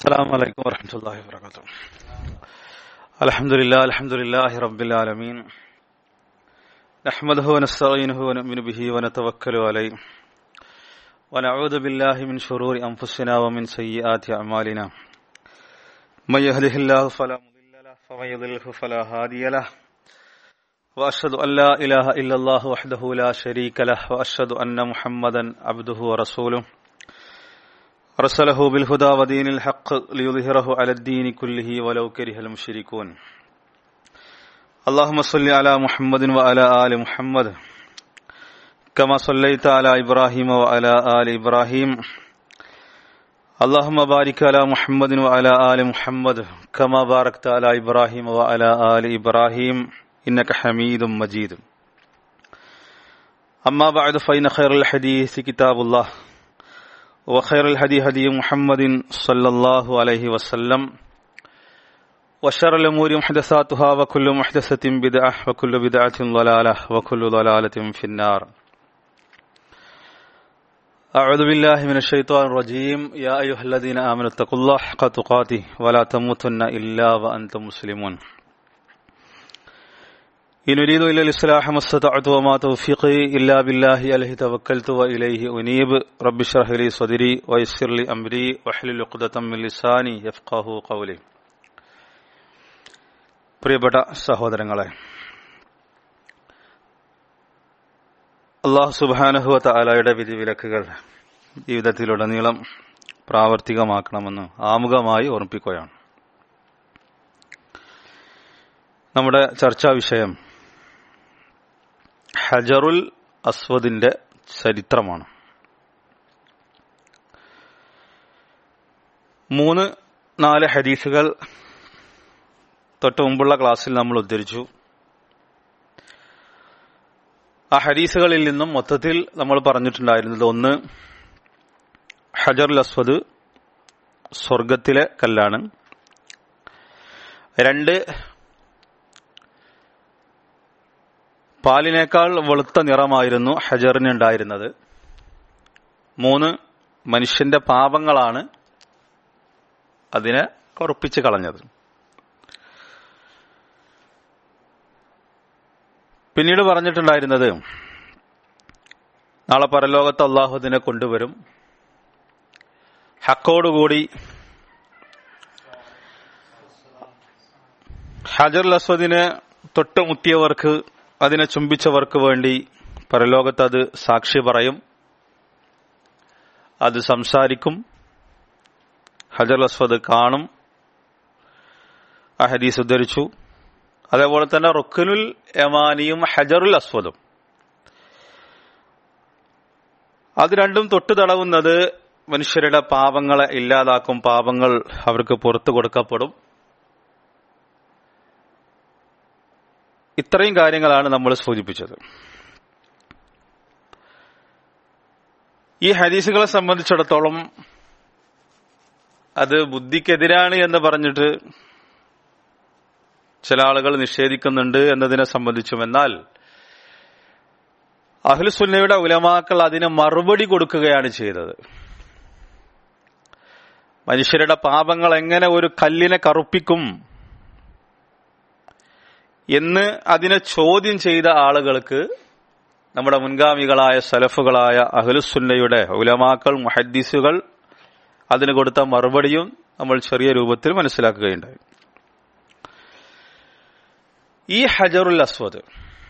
السلام عليكم ورحمة الله وبركاته الحمد لله الحمد لله رب العالمين نحمده ونستعينه ونؤمن به ونتوكل عليه ونعوذ بالله من شرور أنفسنا ومن سيئات أعمالنا من يهده الله فلا مضل له ومن يضلله فلا هادي له وأشهد أن لا إله إلا الله وحده لا شريك له وأشهد أن محمدا عبده ورسوله أرسله بالهدى ودين الحق ليظهره على الدين كله ولو كره المشركون اللهم صل على محمد وعلى آل محمد كما صليت على إبراهيم وعلى آل إبراهيم اللهم بارك على محمد وعلى آل محمد كما باركت على إبراهيم وعلى آل إبراهيم إنك حميد مجيد أما بعد فإن خير الحديث كتاب الله وخير الهدي هدي محمد صلى الله عليه وسلم وشر الأمور محدثاتها وكل محدثة بدعة وكل بدعة ضلالة وكل ضلالة في النار أعوذ بالله من الشيطان الرجيم يا أيها الذين آمنوا اتقوا الله حق تقاته ولا تموتن إلا وأنتم مسلمون إن أريد إلا الإصلاح ما استطعت وما توفيقي إلا بالله عليه توكلت وإليه أنيب رب اشرح لي صدري ويسر لي أمري واحلل عقدة من لساني يفقه قولي പ്രിയപ്പെട്ട സഹോദരങ്ങളെ അള്ളാഹു സുബാനഹുവ താലയുടെ വിധിവിലക്കുകൾ ജീവിതത്തിലുടനീളം പ്രാവർത്തികമാക്കണമെന്ന് ആമുഖമായി ഓർമ്മിപ്പിക്കുകയാണ് നമ്മുടെ ചർച്ചാ വിഷയം ഹജറുൽ അസ്വദിന്റെ ചരിത്രമാണ് മൂന്ന് നാല് ഹദീസുകൾ തൊട്ട് മുമ്പുള്ള ക്ലാസ്സിൽ നമ്മൾ ഉദ്ധരിച്ചു ആ ഹദീസുകളിൽ നിന്നും മൊത്തത്തിൽ നമ്മൾ പറഞ്ഞിട്ടുണ്ടായിരുന്നത് ഒന്ന് ഹജറുൽ അസ്വദ് സ്വർഗത്തിലെ കല്ലാണ് രണ്ട് പാലിനേക്കാൾ വെളുത്ത നിറമായിരുന്നു ഹജറിന് ഉണ്ടായിരുന്നത് മൂന്ന് മനുഷ്യന്റെ പാപങ്ങളാണ് അതിനെ കറുപ്പിച്ച് കളഞ്ഞത് പിന്നീട് പറഞ്ഞിട്ടുണ്ടായിരുന്നത് നാളെ പരലോകത്ത് അള്ളാഹു ഇതിനെ കൊണ്ടുവരും ഹക്കോടുകൂടി ഹജർ അസ്വദിനെ തൊട്ടുമുത്തിയവർക്ക് അതിനെ ചുംബിച്ചവർക്ക് വേണ്ടി പരലോകത്ത് അത് സാക്ഷി പറയും അത് സംസാരിക്കും ഹജർ അസ്വദ് കാണും ആ ഹദീസ് ഉദ്ധരിച്ചു അതേപോലെ തന്നെ റുക്കുനുൽ യമാനിയും ഹജറുൽ അസ്വദും അത് രണ്ടും തൊട്ടു തടവുന്നത് മനുഷ്യരുടെ പാപങ്ങളെ ഇല്ലാതാക്കും പാപങ്ങൾ അവർക്ക് പുറത്തു കൊടുക്കപ്പെടും ഇത്രയും കാര്യങ്ങളാണ് നമ്മൾ സൂചിപ്പിച്ചത് ഈ ഹദീസുകളെ സംബന്ധിച്ചിടത്തോളം അത് ബുദ്ധിക്കെതിരാണ് എന്ന് പറഞ്ഞിട്ട് ചില ആളുകൾ നിഷേധിക്കുന്നുണ്ട് എന്നതിനെ സംബന്ധിച്ചും എന്നാൽ അഹ്ലുസുന്നയുടെ ഉലമാക്കൾ അതിന് മറുപടി കൊടുക്കുകയാണ് ചെയ്തത് മനുഷ്യരുടെ പാപങ്ങൾ എങ്ങനെ ഒരു കല്ലിനെ കറുപ്പിക്കും എന്ന് അതിനെ ചോദ്യം ചെയ്ത ആളുകൾക്ക് നമ്മുടെ മുൻഗാമികളായ സലഫുകളായ അഹ്ലുസുന്നയുടെ ഉലമാക്കൾ മുഹദ്ദീസുകൾ അതിന് കൊടുത്ത മറുപടിയും നമ്മൾ ചെറിയ രൂപത്തിൽ മനസ്സിലാക്കുകയുണ്ടായി ഈ ഹജറുൽ അസ്വദ്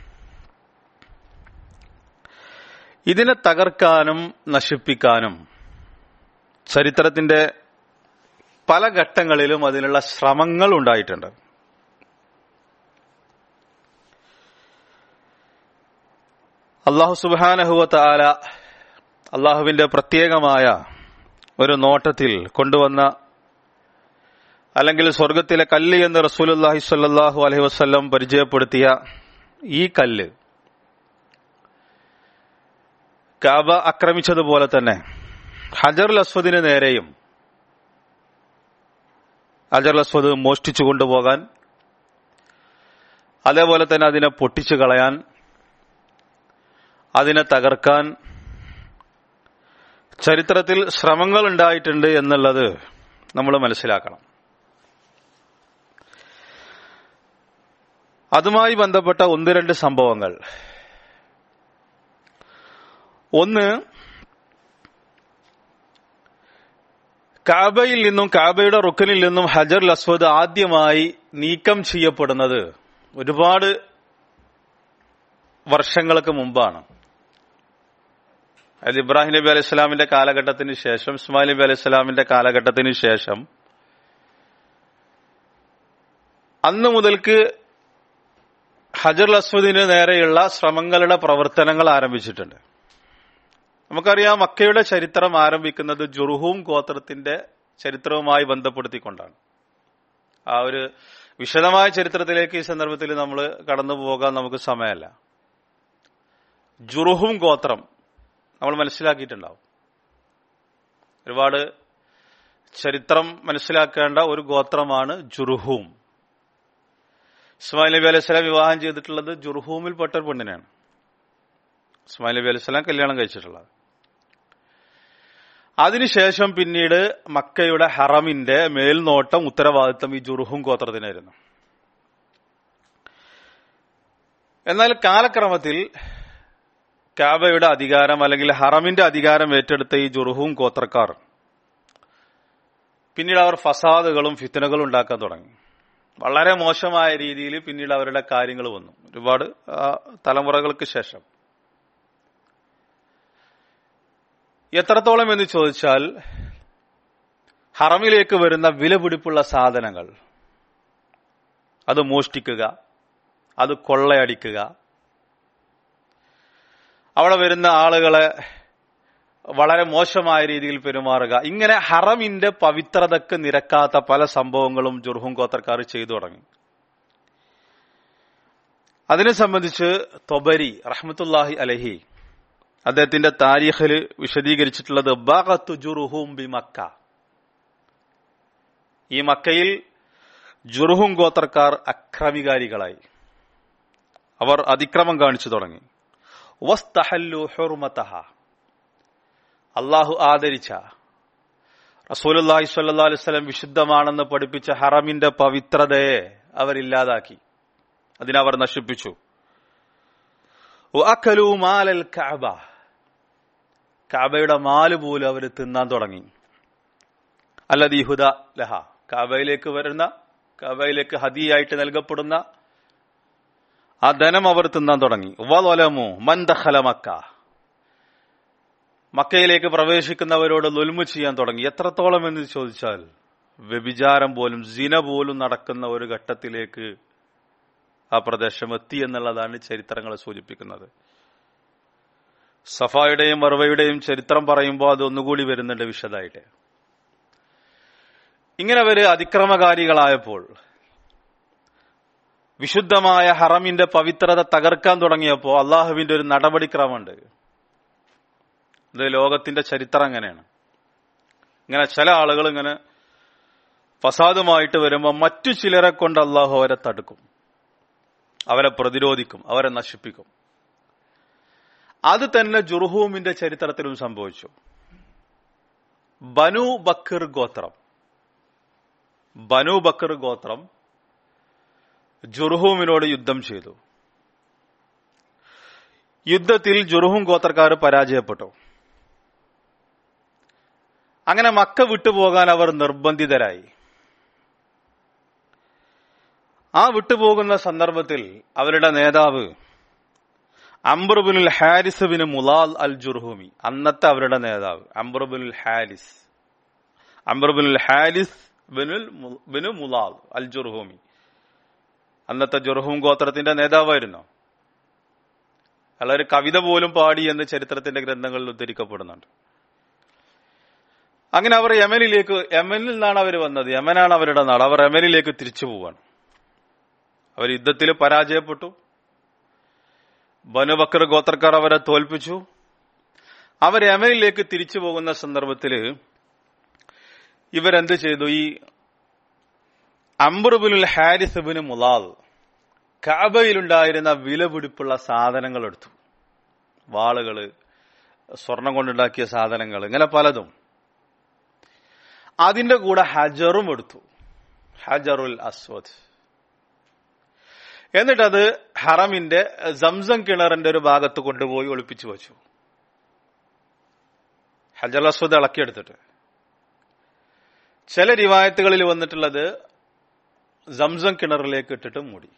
ഇതിനെ തകർക്കാനും നശിപ്പിക്കാനും ചരിത്രത്തിന്റെ പല ഘട്ടങ്ങളിലും അതിനുള്ള ശ്രമങ്ങൾ ഉണ്ടായിട്ടുണ്ട് അള്ളാഹു സുബാനഹുവത്ത ആല അള്ളാഹുവിന്റെ പ്രത്യേകമായ ഒരു നോട്ടത്തിൽ കൊണ്ടുവന്ന അല്ലെങ്കിൽ സ്വർഗത്തിലെ കല്ല് എന്ന് റസൂലുല്ലാഹി സ്വല്ലല്ലാഹു അലൈഹി വസ്ല്ലം പരിചയപ്പെടുത്തിയ ഈ കല്ല് കാബ ആക്രമിച്ചതുപോലെ തന്നെ ഹജറുൽ അസ്വദിന് നേരെയും ഹജറുൽ അസ്വദ് മോഷ്ടിച്ചു കൊണ്ടുപോകാൻ അതേപോലെ തന്നെ അതിനെ പൊട്ടിച്ചു കളയാൻ അതിനെ തകർക്കാൻ ചരിത്രത്തിൽ ശ്രമങ്ങൾ ഉണ്ടായിട്ടുണ്ട് എന്നുള്ളത് നമ്മൾ മനസ്സിലാക്കണം അതുമായി ബന്ധപ്പെട്ട ഒന്ന് രണ്ട് സംഭവങ്ങൾ ഒന്ന് കാബയിൽ നിന്നും കാബയുടെ റുക്കനിൽ നിന്നും ഹജർ അസ്വദ് ആദ്യമായി നീക്കം ചെയ്യപ്പെടുന്നത് ഒരുപാട് വർഷങ്ങൾക്ക് മുമ്പാണ് അത് ഇബ്രാഹിം നബി അലൈഹി സ്വലാമിന്റെ കാലഘട്ടത്തിന് ശേഷം ഇസ്മായിൽ നബി അലൈഹി സ്വലാമിന്റെ കാലഘട്ടത്തിന് ശേഷം അന്ന് മുതൽക്ക് ഹജർ അസ്വദിന് നേരെയുള്ള ശ്രമങ്ങളുടെ പ്രവർത്തനങ്ങൾ ആരംഭിച്ചിട്ടുണ്ട് നമുക്കറിയാം മക്കയുടെ ചരിത്രം ആരംഭിക്കുന്നത് ജുർഹൂം ഗോത്രത്തിന്റെ ചരിത്രവുമായി ബന്ധപ്പെടുത്തിക്കൊണ്ടാണ് ആ ഒരു വിശദമായ ചരിത്രത്തിലേക്ക് ഈ സന്ദർഭത്തിൽ നമ്മൾ കടന്നു പോകാൻ നമുക്ക് സമയമല്ല ജുർഹും ഗോത്രം നമ്മൾ മനസ്സിലാക്കിയിട്ടുണ്ടാവും ഒരുപാട് ചരിത്രം മനസ്സിലാക്കേണ്ട ഒരു ഗോത്രമാണ് ജുർഹൂം ഇസ്മായിൽ നബി അലൈഹി സ്വലാം വിവാഹം ചെയ്തിട്ടുള്ളത് ജുർഹൂമിൽപ്പെട്ട ഒരു പെണ്ണിനാണ് ഇസ്മായിൽ നബി അലൈഹി സ്വലാം കല്യാണം കഴിച്ചിട്ടുള്ളത് അതിനുശേഷം പിന്നീട് മക്കയുടെ ഹറമിന്റെ മേൽനോട്ടം ഉത്തരവാദിത്തം ഈ ജുർഹും ഗോത്രത്തിനായിരുന്നു എന്നാൽ കാലക്രമത്തിൽ കാബയുടെ അധികാരം അല്ലെങ്കിൽ ഹറമിന്റെ അധികാരം ഏറ്റെടുത്ത ഈ ജുർഹും ഗോത്രക്കാർ പിന്നീട് അവർ ഫസാദുകളും ഫിത്തനകളും ഉണ്ടാക്കാൻ തുടങ്ങി വളരെ മോശമായ രീതിയിൽ പിന്നീട് അവരുടെ കാര്യങ്ങൾ വന്നു ഒരുപാട് തലമുറകൾക്ക് ശേഷം എത്രത്തോളം എന്ന് ചോദിച്ചാൽ ഹറമിലേക്ക് വരുന്ന വിലപിടിപ്പുള്ള സാധനങ്ങൾ അത് മോഷ്ടിക്കുക അത് കൊള്ളയടിക്കുക അവിടെ വരുന്ന ആളുകളെ വളരെ മോശമായ രീതിയിൽ പെരുമാറുക ഇങ്ങനെ ഹറമിന്റെ പവിത്രതക്ക് നിരക്കാത്ത പല സംഭവങ്ങളും ജുർഹും ഗോത്രക്കാർ ചെയ്തു തുടങ്ങി അതിനെ സംബന്ധിച്ച് തൊബരി റഹ്മത്തുല്ലാഹി അലഹി അദ്ദേഹത്തിന്റെ താരീഖിൽ വിശദീകരിച്ചിട്ടുള്ളത് ബാഗത്തു ജുറുഹും ബി മക്ക ഈ മക്കയിൽ ജുറുഹും ഗോത്രക്കാർ അക്രമികാരികളായി അവർ അതിക്രമം കാണിച്ചു തുടങ്ങി വസ്തഹല്ലു ഹുർമതഹ അള്ളാഹു ആദരിച്ച റസൂലുല്ലാഹി സ്വല്ലല്ലാഹു അലൈഹി വസല്ലം വിശുദ്ധമാണെന്ന് പഠിപ്പിച്ച ഹറമിന്റെ പവിത്രതയെ അവരില്ലാതാക്കി അതിനവർ നശിപ്പിച്ചു വഅക്കലു മാലൽ കഅബ കഅബയുടെ മാല് പോലും അവർ തിന്നാൻ തുടങ്ങി അല്ലദീ ഹുദ ലഹ കഅബയിലേക്ക് വരുന്ന കഅബയിലേക്ക് ഹദിയായിട്ട് നൽകപ്പെടുന്ന ആ ധനം അവർ തിന്നാൻ തുടങ്ങി വലമു മന്ദഖല മക്ക മക്കയിലേക്ക് പ്രവേശിക്കുന്നവരോട് ലുൽമു ചെയ്യാൻ തുടങ്ങി എത്രത്തോളം എന്ന് ചോദിച്ചാൽ വ്യഭിചാരം പോലും സിന പോലും നടക്കുന്ന ഒരു ഘട്ടത്തിലേക്ക് ആ പ്രദേശം എത്തി എന്നുള്ളതാണ് ചരിത്രങ്ങളെ സൂചിപ്പിക്കുന്നത് സഫായുടെയും മറുവയുടെയും ചരിത്രം പറയുമ്പോൾ അത് ഒന്നുകൂടി വരുന്നുണ്ട് വിശദമായിട്ട് ഇങ്ങനെ അവര് അതിക്രമകാരികളായപ്പോൾ വിശുദ്ധമായ ഹറമിന്റെ പവിത്രത തകർക്കാൻ തുടങ്ങിയപ്പോൾ അള്ളാഹുവിന്റെ ഒരു നടപടിക്രമമുണ്ട് ഇത് ലോകത്തിന്റെ ചരിത്രം അങ്ങനെയാണ് ഇങ്ങനെ ചില ആളുകൾ ഇങ്ങനെ ഫസാദുമായിട്ട് വരുമ്പോൾ മറ്റു ചിലരെ കൊണ്ട് അള്ളാഹു അവരെ തടുക്കും അവരെ പ്രതിരോധിക്കും അവരെ നശിപ്പിക്കും അത് തന്നെ ജുർഹൂമിന്റെ ചരിത്രത്തിലും സംഭവിച്ചു ബനു ബക്കർ ഗോത്രം ബനു ബക്കർ ഗോത്രം ജുർഹൂമിനോട് യുദ്ധം ചെയ്തു യുദ്ധത്തിൽ ജുർഹൂം ഗോത്രക്കാർ പരാജയപ്പെട്ടു അങ്ങനെ മക്ക വിട്ടുപോകാൻ അവർ നിർബന്ധിതരായി ആ വിട്ടുപോകുന്ന സന്ദർഭത്തിൽ അവരുടെ നേതാവ് അംബർബുൽ ഹാരിസ് ബിൻ മുലാൽ അൽ ജുർഹൂമി അന്നത്തെ അവരുടെ നേതാവ് അംബർബുൽ ഹാരിസ് അംബർബുൽ ഹാരിസ് ബിനുൽ ബിനു മുലാൽ അൽ ജുർഹൂമി അന്നത്തെ ജുർഹൂം ഗോത്രത്തിന്റെ നേതാവായിരുന്നു അയാൾ ഒരു കവിത പോലും പാടി എന്ന് ചരിത്രത്തിന്റെ ഗ്രന്ഥങ്ങളിൽ ഉദ്ധരിക്കപ്പെടുന്നുണ്ട് അങ്ങനെ അവർ യമനിലേക്ക് യമനിൽ നിന്നാണ് അവർ വന്നത് യമനാണ് അവരുടെ നാട് അവർ യമനിലേക്ക് തിരിച്ചു പോവാണ് അവർ യുദ്ധത്തിൽ പരാജയപ്പെട്ടു ബനുബക്കർ ഗോത്രക്കാർ അവരെ തോൽപ്പിച്ചു അവർ യമനിലേക്ക് തിരിച്ചു പോകുന്ന സന്ദർഭത്തിൽ ഇവരെന്ത് ചെയ്തു ഈ അംബറുബുൽ ഹാരിസബിന് മുലാൽ കാബയിലുണ്ടായിരുന്ന വിലപിടിപ്പുള്ള സാധനങ്ങൾ എടുത്തു വാളുകള് സ്വർണം കൊണ്ടുണ്ടാക്കിയ സാധനങ്ങൾ ഇങ്ങനെ പലതും അതിന്റെ കൂടെ ഹജറും എടുത്തു ഹജറുൽ അസ്വദ് എന്നിട്ടത് ഹറമിന്റെ സംസം കിണറിന്റെ ഒരു ഭാഗത്ത് കൊണ്ടുപോയി ഒളിപ്പിച്ചു വെച്ചു ഹജർ അസ്വദ് ഇളക്കിയെടുത്തിട്ട് ചില റിവായത്തുകളിൽ വന്നിട്ടുള്ളത് സംസം കിണറിലേക്ക് ഇട്ടിട്ട് മൂടി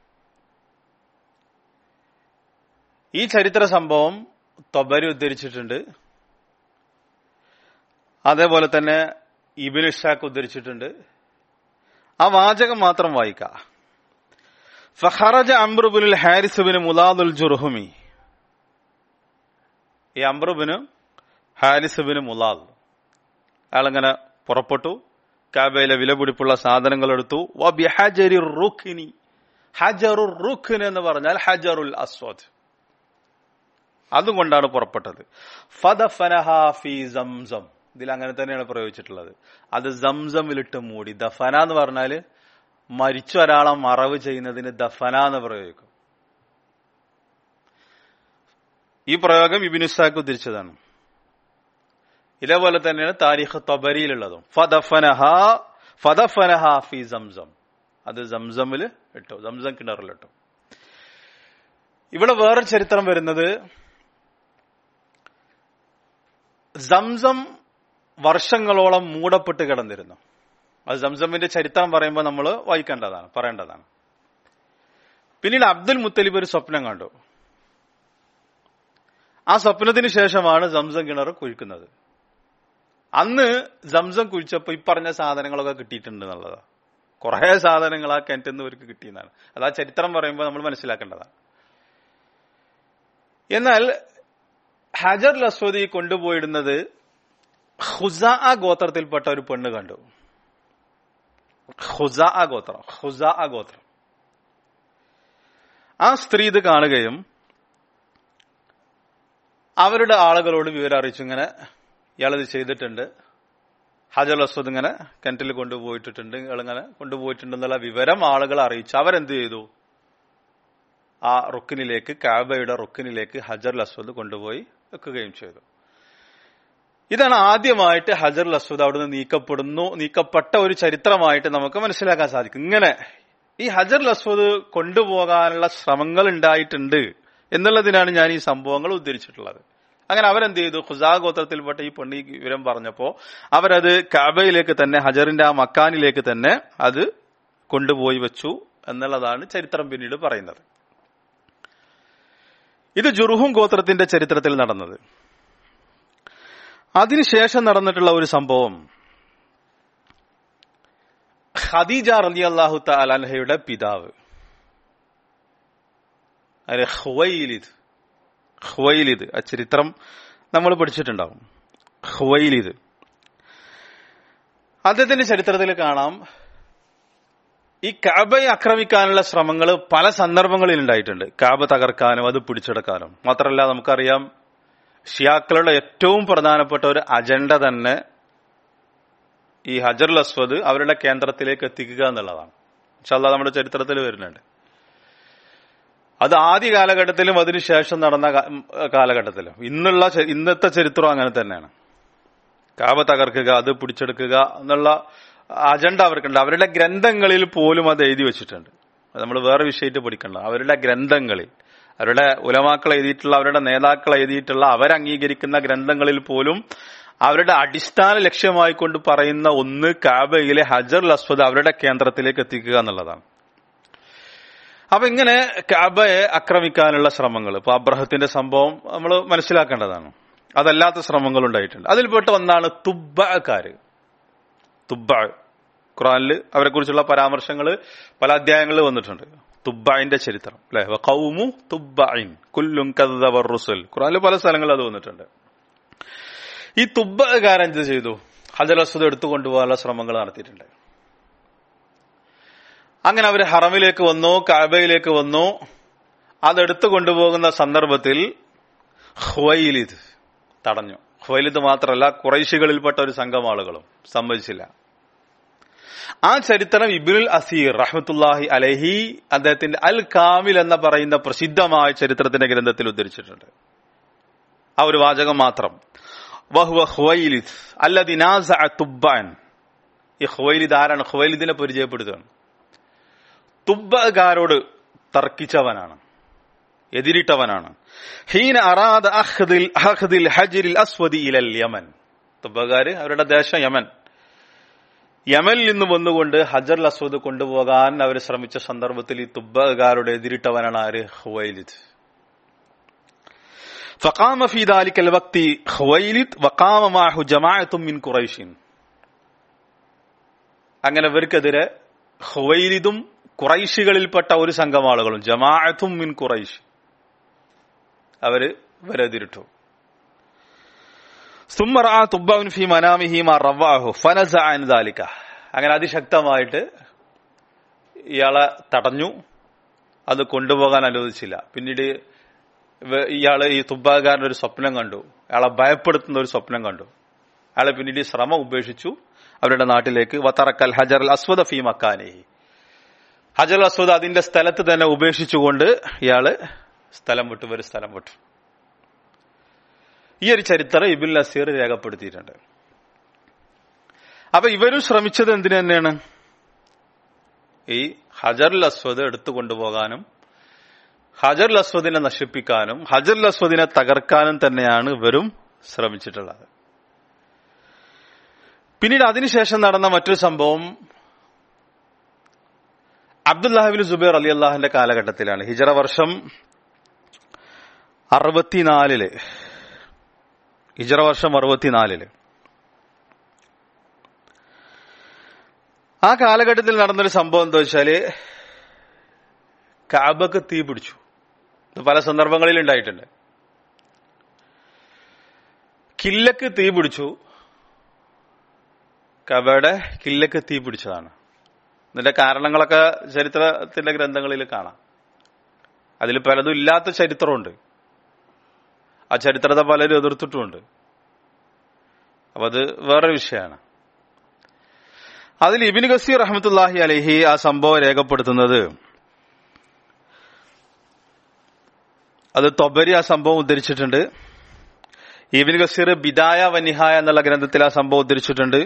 ഈ ചരിത്ര സംഭവം തൊബരി ഉദ്ധരിച്ചിട്ടുണ്ട് അതേപോലെ തന്നെ ഇബിൻ ഇഷാഖ് ഉദ്ധരിച്ചിട്ടുണ്ട് ആ വാചകം മാത്രം വായിക്കാം ഫഹറജ അംബ്രുബിനുൽ ഹാരിസുബിന് മുലാദുൽ ജുർഹുമി ഈ അംബ്രുബിന് ഹാരിസുബിന് മുലാദ് അയാളിങ്ങനെ പുറപ്പെട്ടു കാബയിലെ വിലപിടിപ്പുള്ള സാധനങ്ങൾ എടുത്തു വബിഹജരി റുഖിനി ഹജറു റുഖിൻ എന്ന് പറഞ്ഞാൽ ഹജറുൽ അസ്വദ് അതും കൊണ്ടാണ് പുറപ്പെട്ടത് ഫി സംസം ഇതിൽ അങ്ങനെ തന്നെയാണ് പ്രയോഗിച്ചിട്ടുള്ളത് അത് സംസമിലിട്ട് മൂടി ദഫന എന്ന് പറഞ്ഞാല് മരിച്ച ഒരാളെ മറവ് ചെയ്യുന്നതിന് ദഫന എന്ന് പ്രയോഗിക്കും ഈ പ്രയോഗം ഇബിനുസാക്ക് ഉദ്ധരിച്ചതാണ് ഇതേപോലെ തന്നെയാണ് താരിഖ് തൊബരിയിലുള്ളതും ഫദഫനഹ ഫദഫനഹ ഫി സംസം അത് സംസമിൽ ഇട്ടു സംസം കിണറിലിട്ടു ഇവിടെ വേറെ ചരിത്രം വരുന്നത് സംസം വർഷങ്ങളോളം മൂടപ്പെട്ട് കിടന്നിരുന്നു അത് സംസമിന്റെ ചരിത്രം പറയുമ്പോൾ നമ്മൾ വായിക്കേണ്ടതാണ് പറയേണ്ടതാണ് പിന്നീട് അബ്ദുൽ മുത്തലിബ് ഒരു സ്വപ്നം കണ്ടു ആ സ്വപ്നത്തിന് ശേഷമാണ് സംസം കിണർ കുഴിക്കുന്നത് അന്ന് സംസം കുഴിച്ചപ്പോൾ ഈ പറഞ്ഞ സാധനങ്ങളൊക്കെ കിട്ടിയിട്ടുണ്ട് എന്നുള്ളതാ കുറെ സാധനങ്ങൾ ആ കിണറ്റിൽ നിന്ന് ഇവർക്ക് കിട്ടിയെന്നാണ് അത് ആ ചരിത്രം പറയുമ്പോൾ നമ്മൾ മനസ്സിലാക്കേണ്ടതാണ് എന്നാൽ ഹജർ ലസ്വദി കൊണ്ടുപോയിടുന്നത് ഹുസ ഗോത്രത്തിൽപ്പെട്ട ഒരു പെണ്ണ് കണ്ടു ഹുസ ഗോത്രം ഹുസ ഗോത്രം ആ സ്ത്രീ ഇത് കാണുകയും അവരുടെ ആളുകളോട് വിവരം അറിയിച്ചു ഇങ്ങനെ ഇയാളിത് ചെയ്തിട്ടുണ്ട് ഹജർ അസ്വദ് ഇങ്ങനെ കിണറ്റിൽ കൊണ്ടുപോയിട്ടിട്ടുണ്ട് ഇയാളിങ്ങനെ കൊണ്ടുപോയിട്ടുണ്ടെന്നുള്ള വിവരം ആളുകളെ അറിയിച്ചു അവരെന്ത് ചെയ്തു ആ റുക്കിനിലേക്ക് കാബയുടെ റുക്കിനിലേക്ക് ഹജർ അസ്വദ് കൊണ്ടുപോയി വെക്കുകയും ചെയ്തു ഇതാണ് ആദ്യമായിട്ട് ഹജർ അസ്വദ് അവിടുന്ന് നീക്കപ്പെടുന്നു നീക്കപ്പെട്ട ഒരു ചരിത്രമായിട്ട് നമുക്ക് മനസ്സിലാക്കാൻ സാധിക്കും ഇങ്ങനെ ഈ ഹജർ അസ്വദ് കൊണ്ടുപോകാനുള്ള ശ്രമങ്ങൾ ഉണ്ടായിട്ടുണ്ട് എന്നുള്ളതിനാണ് ഞാൻ ഈ സംഭവങ്ങൾ ഉദ്ധരിച്ചിട്ടുള്ളത് അങ്ങനെ അവരെന്ത് ചെയ്തു ഖുസാ ഗോത്രത്തിൽപ്പെട്ട ഈ പെണ്ണി വിവരം പറഞ്ഞപ്പോ അവരത് കാബയിലേക്ക് തന്നെ ഹജറിന്റെ ആ മക്കാനിലേക്ക് തന്നെ അത് കൊണ്ടുപോയി വെച്ചു എന്നുള്ളതാണ് ചരിത്രം പിന്നീട് പറയുന്നത് ഇത് ജുറുഹും ഗോത്രത്തിന്റെ ചരിത്രത്തിൽ നടന്നത് അതിനുശേഷം നടന്നിട്ടുള്ള ഒരു സംഭവം ഖദീജ റലി അള്ളാഹു തലാൻഹയുടെ പിതാവ് അല്ലെ ഹുവൈലിദ് ഹുവൈലിദ് ആ ചരിത്രം നമ്മൾ പഠിച്ചിട്ടുണ്ടാവും ഹുവൈലിദ് അദ്ദേഹത്തിന്റെ ചരിത്രത്തിൽ കാണാം ഈ കാബയെ ആക്രമിക്കാനുള്ള ശ്രമങ്ങൾ പല സന്ദർഭങ്ങളിൽ ഉണ്ടായിട്ടുണ്ട് കാബ തകർക്കാനും അത് പിടിച്ചെടുക്കാനും മാത്രമല്ല നമുക്കറിയാം ഷിയാക്കളുടെ ഏറ്റവും പ്രധാനപ്പെട്ട ഒരു അജണ്ട തന്നെ ഈ ഹജറുൽ അസ്വദ് അവരുടെ കേന്ദ്രത്തിലേക്ക് എത്തിക്കുക എന്നുള്ളതാണ് ഇൻഷാല്ല നമ്മുടെ ചരിത്രത്തിൽ വരുന്നുണ്ട് അത് ആദ്യ കാലഘട്ടത്തിലും അതിനുശേഷം നടന്ന കാലഘട്ടത്തിലും ഇന്നുള്ള ഇന്നത്തെ ചരിത്രം അങ്ങനെ തന്നെയാണ് കാബ തകർക്കുക അത് പിടിച്ചെടുക്കുക എന്നുള്ള അജണ്ട അവർക്കുണ്ട് അവരുടെ ഗ്രന്ഥങ്ങളിൽ പോലും അത് എഴുതി വെച്ചിട്ടുണ്ട് നമ്മൾ വേറെ വിഷയമായിട്ട് പഠിക്കണ്ട അവരുടെ ഗ്രന്ഥങ്ങളിൽ അവരുടെ ഉലമാക്കൾ എഴുതിയിട്ടുള്ള അവരുടെ നേതാക്കൾ എഴുതിയിട്ടുള്ള അവരംഗീകരിക്കുന്ന ഗ്രന്ഥങ്ങളിൽ പോലും അവരുടെ അടിസ്ഥാന ലക്ഷ്യമായി കൊണ്ട് പറയുന്ന ഒന്ന് കാബയിലെ ഹജർ അസ്വദ് അവരുടെ കേന്ദ്രത്തിലേക്ക് എത്തിക്കുക എന്നുള്ളതാണ് അപ്പൊ ഇങ്ങനെ കാബയെ ആക്രമിക്കാനുള്ള ശ്രമങ്ങൾ ഇപ്പൊ അബ്രഹത്തിന്റെ സംഭവം നമ്മൾ മനസ്സിലാക്കേണ്ടതാണ് അതല്ലാത്ത ശ്രമങ്ങൾ ഉണ്ടായിട്ടുണ്ട് അതിൽപ്പെട്ട ഒന്നാണ് തുബ്ബക്കാര് തുബ്ബ ഖുറാനിൽ അവരെ കുറിച്ചുള്ള പരാമർശങ്ങൾ പല അധ്യായങ്ങളിൽ വന്നിട്ടുണ്ട് തുബ്ബായിന്റെ ചരിത്രം അല്ലെ കൗമു തുബ്ബൈൻ കുല്ലും കദ്ദവർ റുസുൽ ഖുറാനിൽ പല സ്ഥലങ്ങളിൽ അത് വന്നിട്ടുണ്ട് ഈ തുബ്ബകാരൻ എന്ത് ചെയ്തു ഹജർ അസ്വദ് എടുത്തു കൊണ്ടുപോകാനുള്ള ശ്രമങ്ങൾ നടത്തിയിട്ടുണ്ട് അങ്ങനെ അവർ ഹറമിലേക്ക് വന്നു കാബയിലേക്ക് വന്നു അതെടുത്തു കൊണ്ടുപോകുന്ന സന്ദർഭത്തിൽ ഹുവൈലിദ് തടഞ്ഞു ഹുവൈലിദ് മാത്രമല്ല കുറൈശികളിൽപ്പെട്ട ഒരു സംഘം ആളുകളും സമ്മതിച്ചില്ല ആ ചരിത്രം ഇബിനുൽ അസീർ റഹ്മത്തുല്ലാഹി അലഹി അദ്ദേഹത്തിന്റെ അൽ കാമിൽ എന്ന പറയുന്ന പ്രസിദ്ധമായ ചരിത്രത്തിന്റെ ഗ്രന്ഥത്തിൽ ഉദ്ധരിച്ചിട്ടുണ്ട് ആ ഒരു വാചകം മാത്രം വഹുവ ഹുവൈലിദ് അല്ലദിനാസ തുബ്ബാൻ ഈ ഖുവൈലിദ് ആരാണ് ഖുവൈലിദിനെ പരിചയപ്പെടുത്തുകയാണ് തുബ്ബകാരോട് തർക്കിച്ചവനാണ് എതിരിട്ടവനാണ് ഹീന അറാദ അഹ്ദിൽ അഹ്ദിൽ ഹജ്രിൽ അസ്വദി ഇലൽ യമൻ തുബ്ബകാര് അവരുടെ ദേശം യമൻ യമനിൽ നിന്ന് വന്നുകൊണ്ട് ഹജർ അസ്വദ് കൊണ്ടുപോകാൻ അവർ ശ്രമിച്ച സന്ദർഭത്തിൽ ഈ തുബ്ബകാരുടെ എതിരിട്ടവനാണ് ആര് ഹുവൈലിദ് فقام في ذلك الوقت خويلد وقام معه جماعة من قريش അങ്ങനെ ഇവർക്കെതിരെ ഖുവൈലിദും കുറൈശികളിൽപ്പെട്ട ഒരു സംഘം ആളുകളും ജമാഅത്തും മിൻ കുറൈശ് അവര് ഇവരെതിരിട്ടു സുമ്മറ തുബ്ബൻ ഫി മനാമിഹി മാ റവ്വാഹു ഫനസ അൻ ദാലിക അങ്ങനെ അതിശക്തമായിട്ട് ഇയാളെ തടഞ്ഞു അത് കൊണ്ടുപോകാൻ അനുവദിച്ചില്ല പിന്നീട് ഇവ- ഇയാള് ഈ തുബ്ബാകാരൻ ഒരു സ്വപ്നം കണ്ടു അയാളെ ഭയപ്പെടുത്തുന്ന ഒരു സ്വപ്നം കണ്ടു അയാളെ പിന്നീട് ഈ ശ്രമം ഉപേക്ഷിച്ചു അവരുടെ നാട്ടിലേക്ക് വത്തറക്കൽ ഹജർ അൽ അസ്വദ ഫി മക്കാനേഹി ഹജർ അൽ അസ്വദ് അതിന്റെ സ്ഥലത്ത് തന്നെ ഉപേക്ഷിച്ചുകൊണ്ട് ഇയാള് സ്ഥലം വിട്ടു ഒരു സ്ഥലം വിട്ടു ഈ ഒരു ചരിത്രം ഇബിൻ നസീർ രേഖപ്പെടുത്തിയിട്ടുണ്ട് അപ്പൊ ഇവരും ശ്രമിച്ചത് എന്തിനു തന്നെയാണ് ഈ ഹജർ അസ്വദ് എടുത്തു കൊണ്ടുപോകാനും ഹജർ അസ്വദിനെ നശിപ്പിക്കാനും ഹജർ അസ്വദിനെ തകർക്കാനും തന്നെയാണ് ഇവരും ശ്രമിച്ചിട്ടുള്ളത് പിന്നീട് അതിനുശേഷം നടന്ന മറ്റൊരു സംഭവം അബ്ദുല്ലാഹിബിൻ സുബൈർ അലി അള്ളാഹിന്റെ കാലഘട്ടത്തിലാണ് ഹിജറ വർഷം അറുപത്തിനാലില് ഹിജറ വർഷം അറുപത്തിനാലില് ആ കാലഘട്ടത്തിൽ നടന്നൊരു സംഭവം എന്താ വെച്ചാല് കാബക്ക് തീ പിടിച്ചു ഇത് പല സന്ദർഭങ്ങളിൽ ഉണ്ടായിട്ടുണ്ട് കില്ലക്ക് തീ പിടിച്ചു കബയുടെ കില്ലക്ക് തീ പിടിച്ചതാണ് ഇതിന്റെ കാരണങ്ങളൊക്കെ ചരിത്രത്തിന്റെ ഗ്രന്ഥങ്ങളിൽ കാണാം അതിൽ പലതും ഇല്ലാത്ത ചരിത്രമുണ്ട് ആ ചരിത്രത്തെ പലരും എതിർത്തിട്ടുമുണ്ട് അപ്പൊ അത് വേറൊരു വിഷയമാണ് അതിൽ ഇബിൻ ഗസീർ റഹമത്തുല്ലാഹി അലഹി ആ സംഭവം രേഖപ്പെടുത്തുന്നത് അത് തൊബരി ആ സംഭവം ഉദ്ധരിച്ചിട്ടുണ്ട് ഇബിൻ ഗസീർ ബിദായ വനിഹായ എന്നുള്ള ഗ്രന്ഥത്തിൽ ആ സംഭവം ഉദ്ധരിച്ചിട്ടുണ്ട്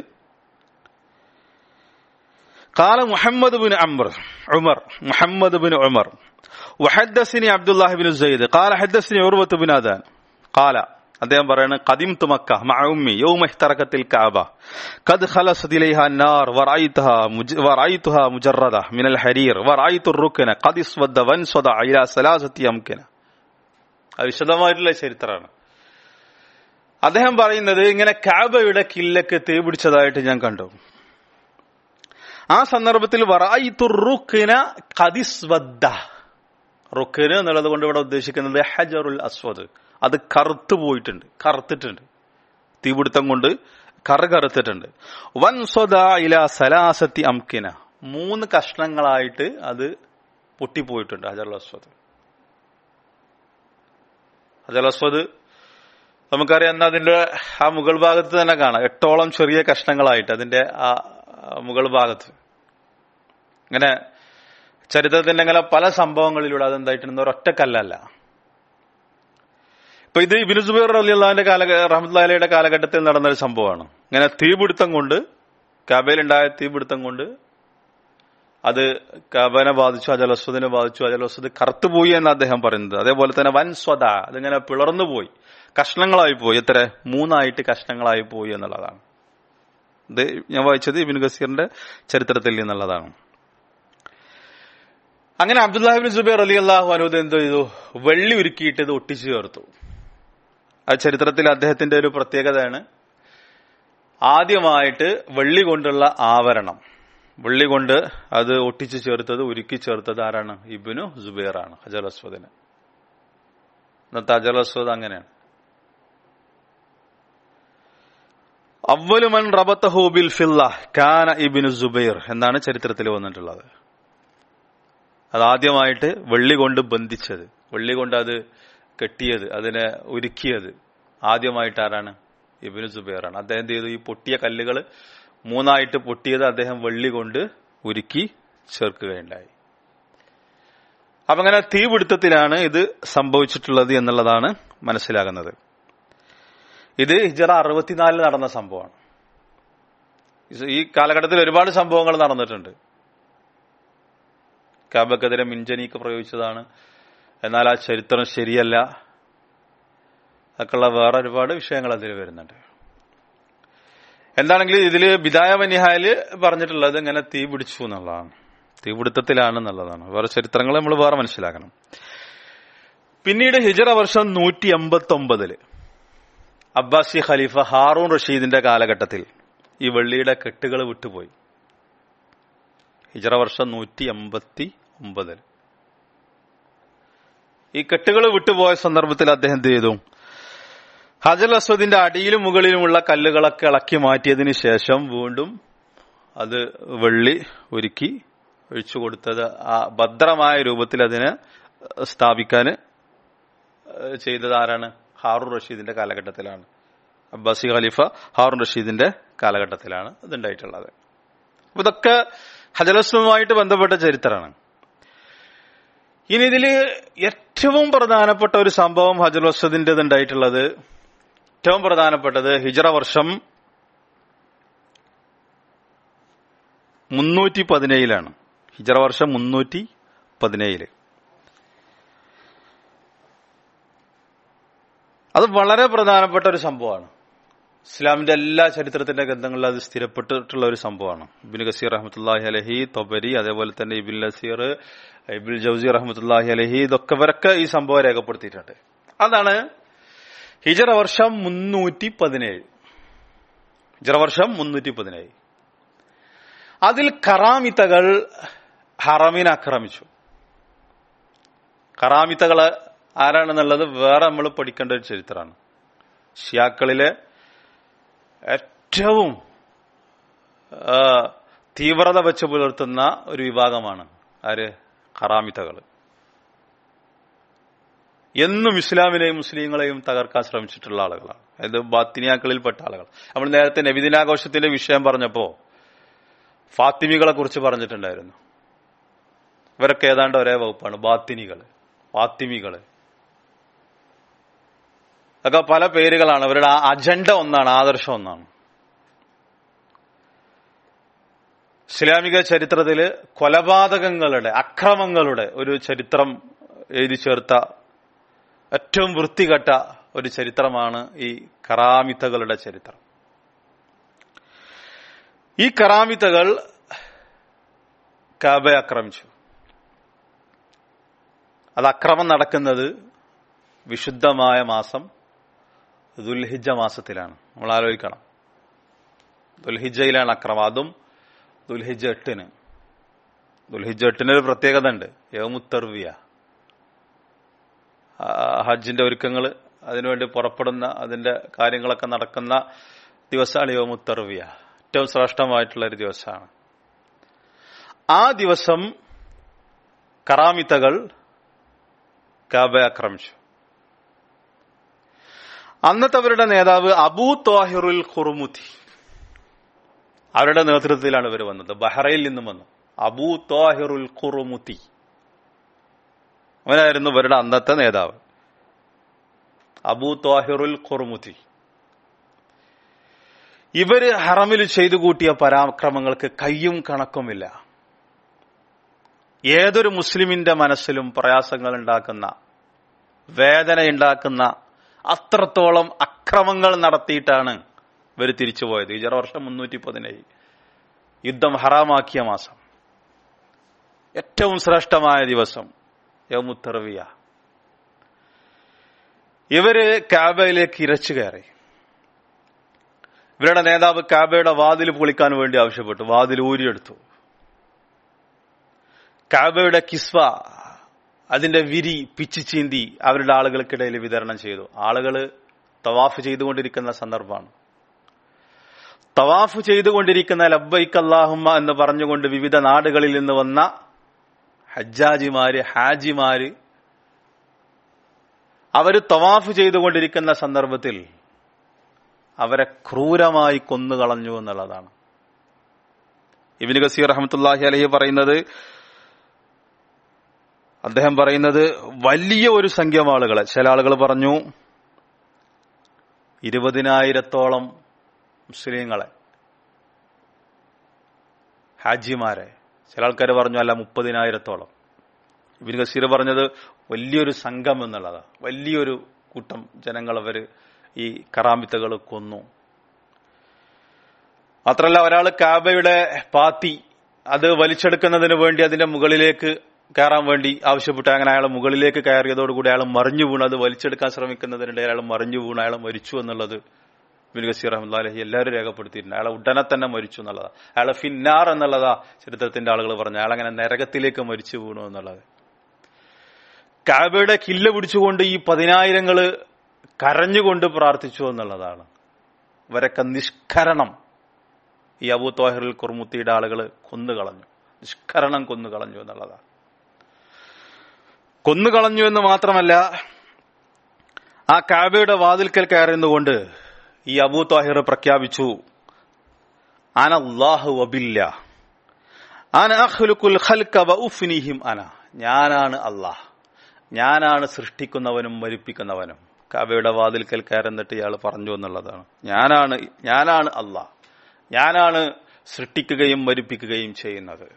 قال محمد بن عمرو عمر محمد بن عمر وحدثني عبد الله بن زيد قال حدثني عروة بن أذان قال അദ്ദേഹം പറയാണ് قدمت مكة مع أمي يوم احترقت الكعبة قد خلصت إليها النار ورأيتها مج... ورأيتها مجردة من الحرير ورأيت الركن قد اسود وانصدع إلى ثلاثة أمكنة അത് വിശദമായിട്ടുള്ള ചരിത്രമാണ് അദ്ദേഹം പറയുന്നത് ഇങ്ങനെ കാബയുടെ കില്ലക്ക് തീ പിടിച്ചതായിട്ട് ഞാൻ കണ്ടു ആ സന്ദർഭത്തിൽ വറായിത്തുറുക്കിന കതിസ്വദ്ദ റുക്കിന് എന്നുള്ളത് കൊണ്ട് ഇവിടെ ഉദ്ദേശിക്കുന്നത് ഹജറുൽ അസ്വദ് അത് കറുത്തു പോയിട്ടുണ്ട് കറുത്തിട്ടുണ്ട് തീപിടുത്തം കൊണ്ട് കറ കറുത്തിട്ടുണ്ട് വൻ സ്വദ ഇല സലാസത്തി അംകിന മൂന്ന് കഷ്ണങ്ങളായിട്ട് അത് പൊട്ടിപ്പോയിട്ടുണ്ട് ഹജറുൽ അസ്വദ് ഹജറുൽ അസ്വദ് നമുക്കറിയാം എന്നാ അതിന്റെ ആ മുകൾ ഭാഗത്ത് തന്നെ കാണാം എട്ടോളം ചെറിയ കഷ്ണങ്ങളായിട്ട് അതിന്റെ ആ ആ മുകൾ ഭാഗത്ത് ഇങ്ങനെ ചരിത്രത്തിന്റെ അങ്ങനെ പല സംഭവങ്ങളിലൂടെ അതെന്തായിട്ടുണ്ട് ഒരൊറ്റ കല്ലല്ല ഇപ്പൊ ഇത് ഇബിനു സുബൈർ അലി അള്ളാഹിന്റെ കാല റഹ്മത്തുള്ളയുടെ കാലഘട്ടത്തിൽ നടന്നൊരു സംഭവമാണ് ഇങ്ങനെ തീപിടുത്തം കൊണ്ട് കബയിലുണ്ടായ തീപിടുത്തം കൊണ്ട് അത് കബനെ ബാധിച്ചു അജലസ്വദിനെ ബാധിച്ചു അജലസ്വദ് കറുത്തുപോയി എന്ന് അദ്ദേഹം പറയുന്നത് അതേപോലെ തന്നെ വൻ സ്വത അതിങ്ങനെ പിളർന്നു പോയി കഷ്ണങ്ങളായി പോയി എത്ര മൂന്നായിട്ട് കഷ്ണങ്ങളായി പോയി എന്നുള്ളതാണ് ഇത് ഞാൻ വായിച്ചത് ഇബിൻ ഗസീറിന്റെ ചരിത്രത്തിൽ നിന്നുള്ളതാണ് അങ്ങനെ അബ്ദുല്ലാഹിബിൻ സുബൈർ അലി അള്ളാഹു അനുദ് എന്ത് ചെയ്തു വെള്ളി ഉരുക്കിയിട്ട് ഇത് ഒട്ടിച്ചു ചേർത്തു ആ ചരിത്രത്തിൽ അദ്ദേഹത്തിന്റെ ഒരു പ്രത്യേകതയാണ് ആദ്യമായിട്ട് വെള്ളി കൊണ്ടുള്ള ആവരണം വെള്ളി കൊണ്ട് അത് ഒട്ടിച്ചു ചേർത്തത് ഉരുക്കി ചേർത്തത് ആരാണ് ഇബിനു സുബൈർ ആണ് ഹജർ അസ്വദിന് ഇന്നത്തെ ഹജർ അസ്വദ് അങ്ങനെയാണ് അവലുമൻ റബത്തഹു ബിൽ ഫില്ല കാന ഇബിനു സുബൈർ എന്നാണ് ചരിത്രത്തിൽ വന്നിട്ടുള്ളത് അതാദ്യമായിട്ട് വെള്ളി കൊണ്ട് ബന്ധിച്ചത് വെള്ളി കൊണ്ട് അത് കെട്ടിയത് അതിനെ ഉരുക്കിയത് ആദ്യമായിട്ട് ആരാണ് ഇബിനു സുബൈറാണ് അദ്ദേഹം എന്ത് ചെയ്തു ഈ പൊട്ടിയ കല്ലുകൾ മൂന്നായിട്ട് പൊട്ടിയത് അദ്ദേഹം വെള്ളി കൊണ്ട് ഉരുക്കി ചേർക്കുകയുണ്ടായി അപ്പൊ അങ്ങനെ തീപിടുത്തത്തിലാണ് ഇത് സംഭവിച്ചിട്ടുള്ളത് എന്നുള്ളതാണ് മനസ്സിലാകുന്നത് ഇത് ഹിജറ അറുപത്തിനാലിൽ നടന്ന സംഭവമാണ് ഈ കാലഘട്ടത്തിൽ ഒരുപാട് സംഭവങ്ങൾ നടന്നിട്ടുണ്ട് കാബക്കെതിരെ മിഞ്ചനീക്ക് പ്രയോഗിച്ചതാണ് എന്നാൽ ആ ചരിത്രം ശരിയല്ല ഒക്കെയുള്ള വേറെ ഒരുപാട് വിഷയങ്ങൾ അതിൽ വരുന്നുണ്ട് എന്താണെങ്കിലും ഇതില് ബിദായ വനിഹായില് പറഞ്ഞിട്ടുള്ളത് ഇങ്ങനെ തീ പിടിച്ചു എന്നുള്ളതാണ് തീപിടുത്തത്തിലാണ് എന്നുള്ളതാണ് വേറെ ചരിത്രങ്ങൾ നമ്മൾ വേറെ മനസ്സിലാക്കണം പിന്നീട് ഹിജറ വർഷം നൂറ്റി എൺപത്തി ഒമ്പതില് അബ്ബാസി ഖലീഫ ഹാറൂൺ റഷീദിന്റെ കാലഘട്ടത്തിൽ ഈ വെള്ളിയുടെ കെട്ടുകൾ വിട്ടുപോയി ഹിജറ വർഷം നൂറ്റി എൺപത്തി ഒമ്പതിൽ ഈ കെട്ടുകൾ വിട്ടുപോയ സന്ദർഭത്തിൽ അദ്ദേഹം എന്ത് ചെയ്തു ഹജൽ അസ്വദിന്റെ അടിയിലും മുകളിലുമുള്ള കല്ലുകളൊക്കെ ഇളക്കി മാറ്റിയതിനു ശേഷം വീണ്ടും അത് വെള്ളി ഒരുക്കി ഒഴിച്ചു കൊടുത്തത് ആ ഭദ്രമായ രൂപത്തിൽ അതിനെ സ്ഥാപിക്കാൻ ചെയ്തത് ആരാണ് ഹാറൂൺ റഷീദിന്റെ കാലഘട്ടത്തിലാണ് അബ്ബാസി ഖലീഫ ഹാറൂൺ റഷീദിന്റെ കാലഘട്ടത്തിലാണ് ഇതുണ്ടായിട്ടുള്ളത് അപ്പൊ ഇതൊക്കെ ഹജലസ്വമായിട്ട് ബന്ധപ്പെട്ട ചരിത്രമാണ് ഇനി ഇതിൽ ഏറ്റവും പ്രധാനപ്പെട്ട ഒരു സംഭവം ഹജലസ്വദിന്റെ ഉണ്ടായിട്ടുള്ളത് ഏറ്റവും പ്രധാനപ്പെട്ടത് ഹിജറ വർഷം മുന്നൂറ്റി പതിനേഴിലാണ് ഹിജറ വർഷം മുന്നൂറ്റി പതിനേഴില് അത് വളരെ പ്രധാനപ്പെട്ട ഒരു സംഭവമാണ് ഇസ്ലാമിന്റെ എല്ലാ ചരിത്രത്തിന്റെ ഗ്രന്ഥങ്ങളിലും അത് സ്ഥിരപ്പെട്ടിട്ടുള്ള ഒരു സംഭവമാണ് ഇബിൻ ഗസീർ റഹ്മത്തുല്ലാഹി അലഹി തൊബരി അതേപോലെ തന്നെ ഇബിൻ നസീർ ഇബിൻ ജൌസി റഹ്മത്തുല്ലാഹി അലഹി ഇതൊക്കെ ഇവരൊക്കെ ഈ സംഭവം രേഖപ്പെടുത്തിയിട്ടുണ്ട് അതാണ് ഹിജറ വർഷം മുന്നൂറ്റി പതിനേഴ് ഹിജറ വർഷം മുന്നൂറ്റി പതിനേഴ് അതിൽ കറാമിത്തകൾ ഹറമിനെ ആക്രമിച്ചു കറാമിത്തകള് ആരാണെന്നുള്ളത് വേറെ നമ്മൾ പഠിക്കേണ്ട ഒരു ചരിത്രമാണ് ഷിയാക്കളിലെ ഏറ്റവും തീവ്രത വെച്ച് പുലർത്തുന്ന ഒരു വിഭാഗമാണ് ആര് ഖറാമിത്തകൾ എന്നും ഇസ്ലാമിനെയും മുസ്ലിങ്ങളെയും തകർക്കാൻ ശ്രമിച്ചിട്ടുള്ള ആളുകളാണ് അതായത് ബാത്തിനിയാക്കളിൽപ്പെട്ട ആളുകൾ നമ്മൾ നേരത്തെ നബിദിനാഘോഷത്തിന്റെ വിഷയം പറഞ്ഞപ്പോ ഫാത്തിമികളെ കുറിച്ച് പറഞ്ഞിട്ടുണ്ടായിരുന്നു ഇവരൊക്കെ ഏതാണ്ട് ഒരേ വകുപ്പാണ് ബാത്തിനികൾ ഫാത്തിമികള് ഒക്കെ പല പേരുകളാണ് അവരുടെ അജണ്ട ഒന്നാണ് ആദർശം ഒന്നാണ് ഇസ്ലാമിക ചരിത്രത്തില് കൊലപാതകങ്ങളുടെ അക്രമങ്ങളുടെ ഒരു ചരിത്രം എഴുതി ചേർത്ത ഏറ്റവും വൃത്തികെട്ട ഒരു ചരിത്രമാണ് ഈ കറാമിത്തകളുടെ ചരിത്രം ഈ കറാമിത്തകൾ കാബ ആക്രമിച്ചു അത് അക്രമം നടക്കുന്നത് വിശുദ്ധമായ മാസം ദുൽഹിജ മാസത്തിലാണ് നമ്മൾ ആലോചിക്കണം ദുൽഹിജയിലാണ് അക്രമം അതും ദുൽഹിജ എട്ടിന് ദുൽഹിജ എട്ടിന് ഒരു പ്രത്യേകത ഉണ്ട് യവമുത്തർവിയ ഹജ്ജിന്റെ ഒരുക്കങ്ങൾ അതിനുവേണ്ടി പുറപ്പെടുന്ന അതിന്റെ കാര്യങ്ങളൊക്കെ നടക്കുന്ന ദിവസമാണ് യോമുത്തർവിയ ഏറ്റവും ശ്രേഷ്ഠമായിട്ടുള്ള ഒരു ദിവസമാണ് ആ ദിവസം കറാമിത്തകൾ കാബ ആക്രമിച്ചു അന്നത്തെ അവരുടെ നേതാവ് അബൂ തോഹിറുൽ ഖുർമുത്തി അവരുടെ നേതൃത്വത്തിലാണ് ഇവർ വന്നത് ബഹ്റയിൽ നിന്നും വന്നു അബൂ തോഹിറുൽ ഖുർമുത്തി അവനായിരുന്നു ഇവരുടെ അന്നത്തെ നേതാവ് അബൂ തോഹിറുൽ ഖുർമുത്തി ഇവര് ഹറമിൽ ചെയ്തു കൂട്ടിയ പരാക്രമങ്ങൾക്ക് കയ്യും കണക്കുമില്ല ഏതൊരു മുസ്ലിമിന്റെ മനസ്സിലും പ്രയാസങ്ങൾ ഉണ്ടാക്കുന്ന വേദന അത്രത്തോളം അക്രമങ്ങൾ നടത്തിയിട്ടാണ് ഇവർ തിരിച്ചുപോയത് ഇജറ വർഷം മുന്നൂറ്റി പതിനേഴ് യുദ്ധം ഹറാമാക്കിയ മാസം ഏറ്റവും ശ്രേഷ്ഠമായ ദിവസം യമുത്തറവിയ ഇവര് കാബയിലേക്ക് ഇരച്ചു കയറി ഇവരുടെ നേതാവ് കാബയുടെ വാതിൽ പൊളിക്കാൻ വേണ്ടി ആവശ്യപ്പെട്ടു വാതിൽ ഊരിയെടുത്തു കാബയുടെ കിസ്വ അതിന്റെ വിരി പിച്ചു ചീന്തി അവരുടെ ആളുകൾക്കിടയിൽ വിതരണം ചെയ്തു ആളുകൾ തവാഫ് ചെയ്തുകൊണ്ടിരിക്കുന്ന സന്ദർഭമാണ് തവാഫ് ചെയ്തുകൊണ്ടിരിക്കുന്ന ലബ്ബൈക്ക് അല്ലാഹുമ്മ എന്ന് പറഞ്ഞുകൊണ്ട് വിവിധ നാടുകളിൽ നിന്ന് വന്ന ഹജ്ജാജിമാര് ഹാജിമാര് അവര് തവാഫ് ചെയ്തുകൊണ്ടിരിക്കുന്ന സന്ദർഭത്തിൽ അവരെ ക്രൂരമായി കൊന്നുകളഞ്ഞു എന്നുള്ളതാണ് ഇബിന് ഗസീർ റഹമത്തുല്ലാഹി അലഹി പറയുന്നത് അദ്ദേഹം പറയുന്നത് വലിയ ഒരു സംഖ്യ ആളുകളെ ചില ആളുകൾ പറഞ്ഞു ഇരുപതിനായിരത്തോളം മുസ്ലിങ്ങളെ ഹാജിമാരെ ചില ആൾക്കാർ പറഞ്ഞു അല്ല മുപ്പതിനായിരത്തോളം ഇബിൻ ഗസീർ പറഞ്ഞത് വലിയൊരു സംഘം എന്നുള്ളതാ വലിയൊരു കൂട്ടം ജനങ്ങൾ അവർ ഈ കറാമിത്തകൾ കൊന്നു മാത്രല്ല ഒരാൾ കാബയുടെ പാത്തി അത് വലിച്ചെടുക്കുന്നതിന് വേണ്ടി അതിന്റെ മുകളിലേക്ക് കയറാൻ വേണ്ടി ആവശ്യപ്പെട്ടു അങ്ങനെ അയാൾ മുകളിലേക്ക് കയറിയതോടുകൂടി അയാൾ മറിഞ്ഞു വീണു അത് വലിച്ചെടുക്കാൻ ശ്രമിക്കുന്നതിനിടെ അയാൾ മറിഞ്ഞു വീണു അയാൾ മരിച്ചു എന്നുള്ളത് ബിൻ ഗസീർ അഹമ്മദ് എല്ലാവരും രേഖപ്പെടുത്തിയിട്ടുണ്ട് അയാളെ ഉടനെ തന്നെ മരിച്ചു എന്നുള്ളതാ അയാളെ ഫിന്നാർ എന്നുള്ളതാ ചരിത്രത്തിന്റെ ആളുകൾ പറഞ്ഞു അയാൾ അങ്ങനെ നരകത്തിലേക്ക് മരിച്ചു വീണു എന്നുള്ളത് കാബയുടെ കില്ല പിടിച്ചുകൊണ്ട് ഈ പതിനായിരങ്ങള് കരഞ്ഞുകൊണ്ട് പ്രാർത്ഥിച്ചു എന്നുള്ളതാണ് ഇവരൊക്കെ നിഷ്കരണം ഈ അബൂ തോഹറിൽ കുർമുത്തിയുടെ ആളുകൾ കൊന്നുകളഞ്ഞു നിഷ്കരണം കൊന്നുകളഞ്ഞു എന്നുള്ളതാണ് കൊന്നുകളഞ്ഞു എന്ന് മാത്രമല്ല ആ കാബയുടെ വാതിൽക്കൽ കയറുന്നുകൊണ്ട് ഈ അബൂ താഹിർ പ്രഖ്യാപിച്ചു അന അല്ലാഹു വബില്ല അന അഖ്ലുഖുൽ ഖൽക വ ഉഫ്നിഹിം അന ഞാനാണ് അല്ലാഹ് ഞാനാണ് സൃഷ്ടിക്കുന്നവനും മരിപ്പിക്കുന്നവനും കാബയുടെ വാതിൽക്കൽ കയറുന്നിട്ട് ഇയാൾ പറഞ്ഞു എന്നുള്ളതാണ് ഞാനാണ് ഞാനാണ് അല്ലാഹ് ഞാനാണ് സൃഷ്ടിക്കുകയും മരിപ്പിക്കുകയും ചെയ്യുന്നത്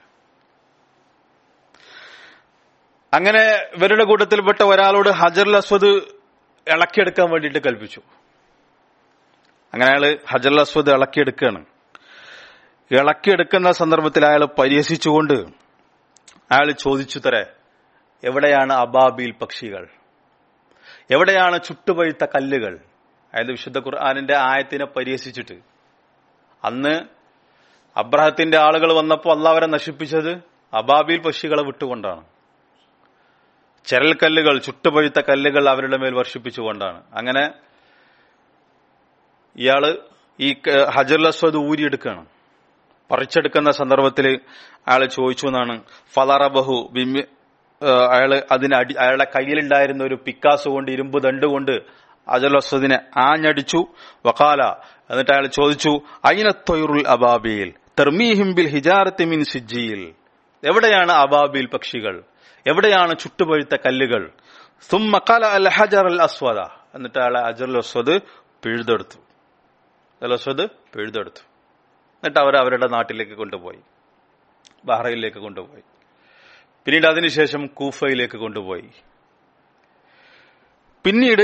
അങ്ങനെ ഇവരുടെ കൂട്ടത്തിൽപ്പെട്ട ഒരാളോട് ഹജർ അസ്വദ് ഇളക്കിയെടുക്കാൻ വേണ്ടിയിട്ട് കൽപ്പിച്ചു അങ്ങനെ അയാള് ഹജർ അസ്വദ് ഇളക്കിയെടുക്കുകയാണ് ഇളക്കിയെടുക്കുന്ന സന്ദർഭത്തിൽ അയാൾ പരിഹസിച്ചുകൊണ്ട് അയാൾ ചോദിച്ചു തരേ എവിടെയാണ് അബാബിൽ പക്ഷികൾ എവിടെയാണ് ചുട്ടുപഴുത്ത കല്ലുകൾ അതായത് വിശുദ്ധ ഖുർആാനിന്റെ ആയത്തിനെ പരിഹസിച്ചിട്ട് അന്ന് അബ്രഹത്തിന്റെ ആളുകൾ വന്നപ്പോൾ അള്ളാവരെ നശിപ്പിച്ചത് അബാബിൽ പക്ഷികളെ വിട്ടുകൊണ്ടാണ് ചരൽക്കല്ലുകൾ ചുട്ടുപഴുത്ത കല്ലുകൾ അവരുടെ മേൽ വർഷിപ്പിച്ചുകൊണ്ടാണ് അങ്ങനെ ഇയാള് ഈ ഹജർ അസ്വദ് ഊരിയെടുക്കുകയാണ് പറിച്ചെടുക്കുന്ന സന്ദർഭത്തിൽ അയാൾ ചോദിച്ചു എന്നാണ് ഫലറബഹു ബിമി അയാള് അതിന് അടി അയാളുടെ കയ്യിലുണ്ടായിരുന്ന ഒരു പിക്കാസ് കൊണ്ട് ഇരുമ്പ് ദണ്ട് കൊണ്ട് അജൽ അസ്വദിനെ ആഞ്ഞടിച്ചു വക്കാല എന്നിട്ട് അയാൾ ചോദിച്ചു അയിനത്തൊയറുൽ അബാബിയിൽ തെർമീഹിം ബിൽ ഹിജാറത്തി മിൻ സിജിയിൽ എവിടെയാണ് അബാബിൽ പക്ഷികൾ എവിടെയാണ് ചുട്ടുപഴുത്ത കല്ലുകൾ സുമ്മക്കാല അൽ ഹജർ അൽ അസ്വദ എന്നിട്ട് അയാളെ അജർ അസ്വദ് പിഴുതെടുത്തു അൽ അസ്വദ് പിഴുതെടുത്തു എന്നിട്ട് അവർ അവരുടെ നാട്ടിലേക്ക് കൊണ്ടുപോയി ബഹ്റൈനിലേക്ക് കൊണ്ടുപോയി പിന്നീട് അതിനുശേഷം കൂഫയിലേക്ക് കൊണ്ടുപോയി പിന്നീട്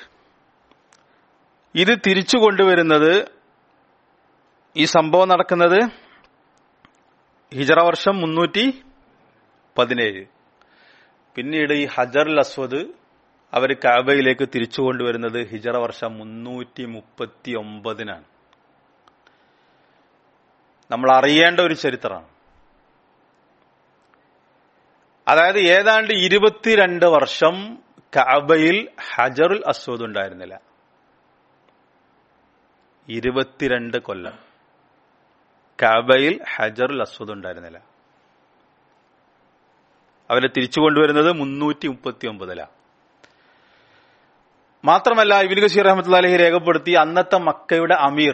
ഇത് തിരിച്ചു കൊണ്ടുവരുന്നത് ഈ സംഭവം നടക്കുന്നത് ഹിജറ വർഷം മുന്നൂറ്റി പതിനേഴ് പിന്നീട് ഈ ഹജർ അസ്വദ് അവർ കാബയിലേക്ക് തിരിച്ചു കൊണ്ടുവരുന്നത് ഹിജറ വർഷം മുന്നൂറ്റി മുപ്പത്തി ഒമ്പതിനാണ് നമ്മൾ അറിയേണ്ട ഒരു ചരിത്രമാണ് അതായത് ഏതാണ്ട് ഇരുപത്തിരണ്ട് വർഷം കാബയിൽ ഹജറുൽ അസ്വദ് ഉണ്ടായിരുന്നില്ല ഇരുപത്തിരണ്ട് കൊല്ലം കാബയിൽ ഹജറുൽ അസ്വദ് ഉണ്ടായിരുന്നില്ല അവരെ തിരിച്ചു കൊണ്ടുവരുന്നത് മുന്നൂറ്റി മുപ്പത്തി ഒമ്പതിലാണ് മാത്രമല്ല ഇബിൻ ഗസീർ അഹമ്മദ് അലഹി രേഖപ്പെടുത്തി അന്നത്തെ മക്കയുടെ അമീർ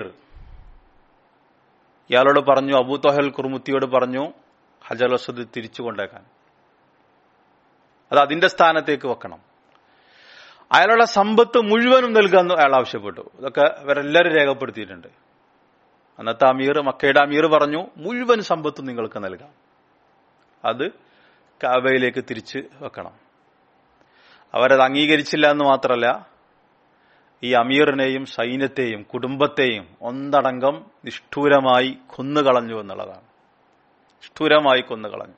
ഇയാളോട് പറഞ്ഞു അബൂ തൊഹൽ കുർമുത്തിയോട് പറഞ്ഞു ഹജർ അസ്വദ് തിരിച്ചു കൊണ്ടേക്കാൻ അത് അതിന്റെ സ്ഥാനത്തേക്ക് വെക്കണം അയാളുടെ സമ്പത്ത് മുഴുവനും നൽകാൻ അയാൾ ആവശ്യപ്പെട്ടു ഇതൊക്കെ ഇവരെല്ലാവരും രേഖപ്പെടുത്തിയിട്ടുണ്ട് അന്നത്തെ അമീർ മക്കയുടെ അമീർ പറഞ്ഞു മുഴുവൻ സമ്പത്തും നിങ്ങൾക്ക് നൽകാം അത് കാബയിലേക്ക് തിരിച്ച് വെക്കണം അവരത് അംഗീകരിച്ചില്ല എന്ന് മാത്രമല്ല ഈ അമീറിനെയും സൈന്യത്തെയും കുടുംബത്തെയും ഒന്നടങ്കം നിഷ്ഠൂരമായി കൊന്നുകളഞ്ഞു എന്നുള്ളതാണ് നിഷ്ഠൂരമായി കൊന്നുകളഞ്ഞു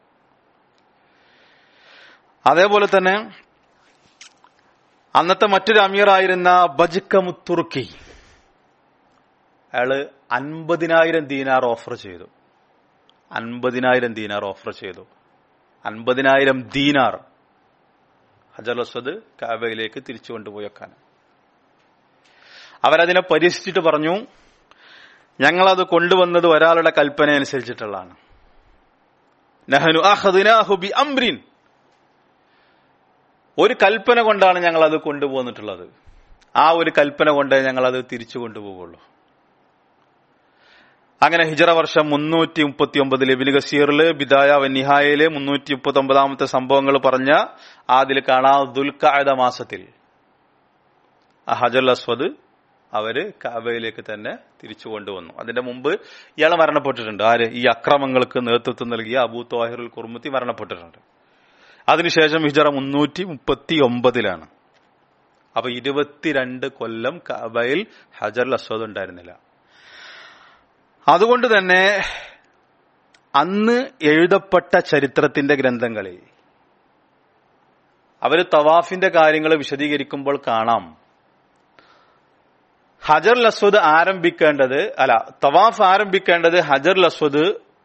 അതേപോലെ തന്നെ അന്നത്തെ മറ്റൊരു അമീറായിരുന്ന ബജിക്കമുത്തുറുക്കി അയാള് അൻപതിനായിരം ദീനാർ ഓഫർ ചെയ്തു അൻപതിനായിരം ദീനാർ ഓഫർ ചെയ്തു അൻപതിനായിരം ദീനാർ ഹജർ അസ്വദ് കാബയിലേക്ക് തിരിച്ചു കൊണ്ടുപോയി വെക്കാൻ അവരതിനെ പരിഹസിച്ചിട്ട് പറഞ്ഞു ഞങ്ങളത് കൊണ്ടുവന്നത് ഒരാളുടെ കൽപ്പന അനുസരിച്ചിട്ടുള്ളതാണ് നഹനു അഹദിനാഹു ബി അംറിൻ ഒരു കൽപ്പന കൊണ്ടാണ് ഞങ്ങൾ അത് കൊണ്ടുപോന്നിട്ടുള്ളത് ആ ഒരു കൽപ്പന കൊണ്ടേ ഞങ്ങൾ അത് തിരിച്ചു കൊണ്ടുപോകുള്ളൂ അങ്ങനെ ഹിജറ വർഷം മുന്നൂറ്റി മുപ്പത്തി ഒമ്പതില് ഇബിന് ഗസീറില് ബിദായ വന്നിഹായയില് മുന്നൂറ്റി മുപ്പത്തി ഒമ്പതാമത്തെ സംഭവങ്ങൾ പറഞ്ഞ അതിൽ കാണാം ദുൽഖായത മാസത്തിൽ ആ ഹജർ അസ്വദ് അവര് കാബയിലേക്ക് തന്നെ തിരിച്ചു കൊണ്ടുവന്നു അതിന്റെ മുമ്പ് ഇയാൾ മരണപ്പെട്ടിട്ടുണ്ട് ആര് ഈ അക്രമങ്ങൾക്ക് നേതൃത്വം നൽകിയ അബൂ തോഹിറുൽ കുർമുത്തി മരണപ്പെട്ടിട്ടുണ്ട് അതിനുശേഷം ഹിജറ മുന്നൂറ്റി മുപ്പത്തി ഒമ്പതിലാണ് അപ്പൊ ഇരുപത്തിരണ്ട് കൊല്ലം കബയിൽ ഹജർ അസ്വദ് ഉണ്ടായിരുന്നില്ല അതുകൊണ്ട് തന്നെ അന്ന് എഴുതപ്പെട്ട ചരിത്രത്തിന്റെ ഗ്രന്ഥങ്ങളിൽ അവര് തവാഫിന്റെ കാര്യങ്ങൾ വിശദീകരിക്കുമ്പോൾ കാണാം ഹജർ ലസ്വദ് ആരംഭിക്കേണ്ടത് അല്ല തവാഫ് ആരംഭിക്കേണ്ടത് ഹജർ ലസ്വദ്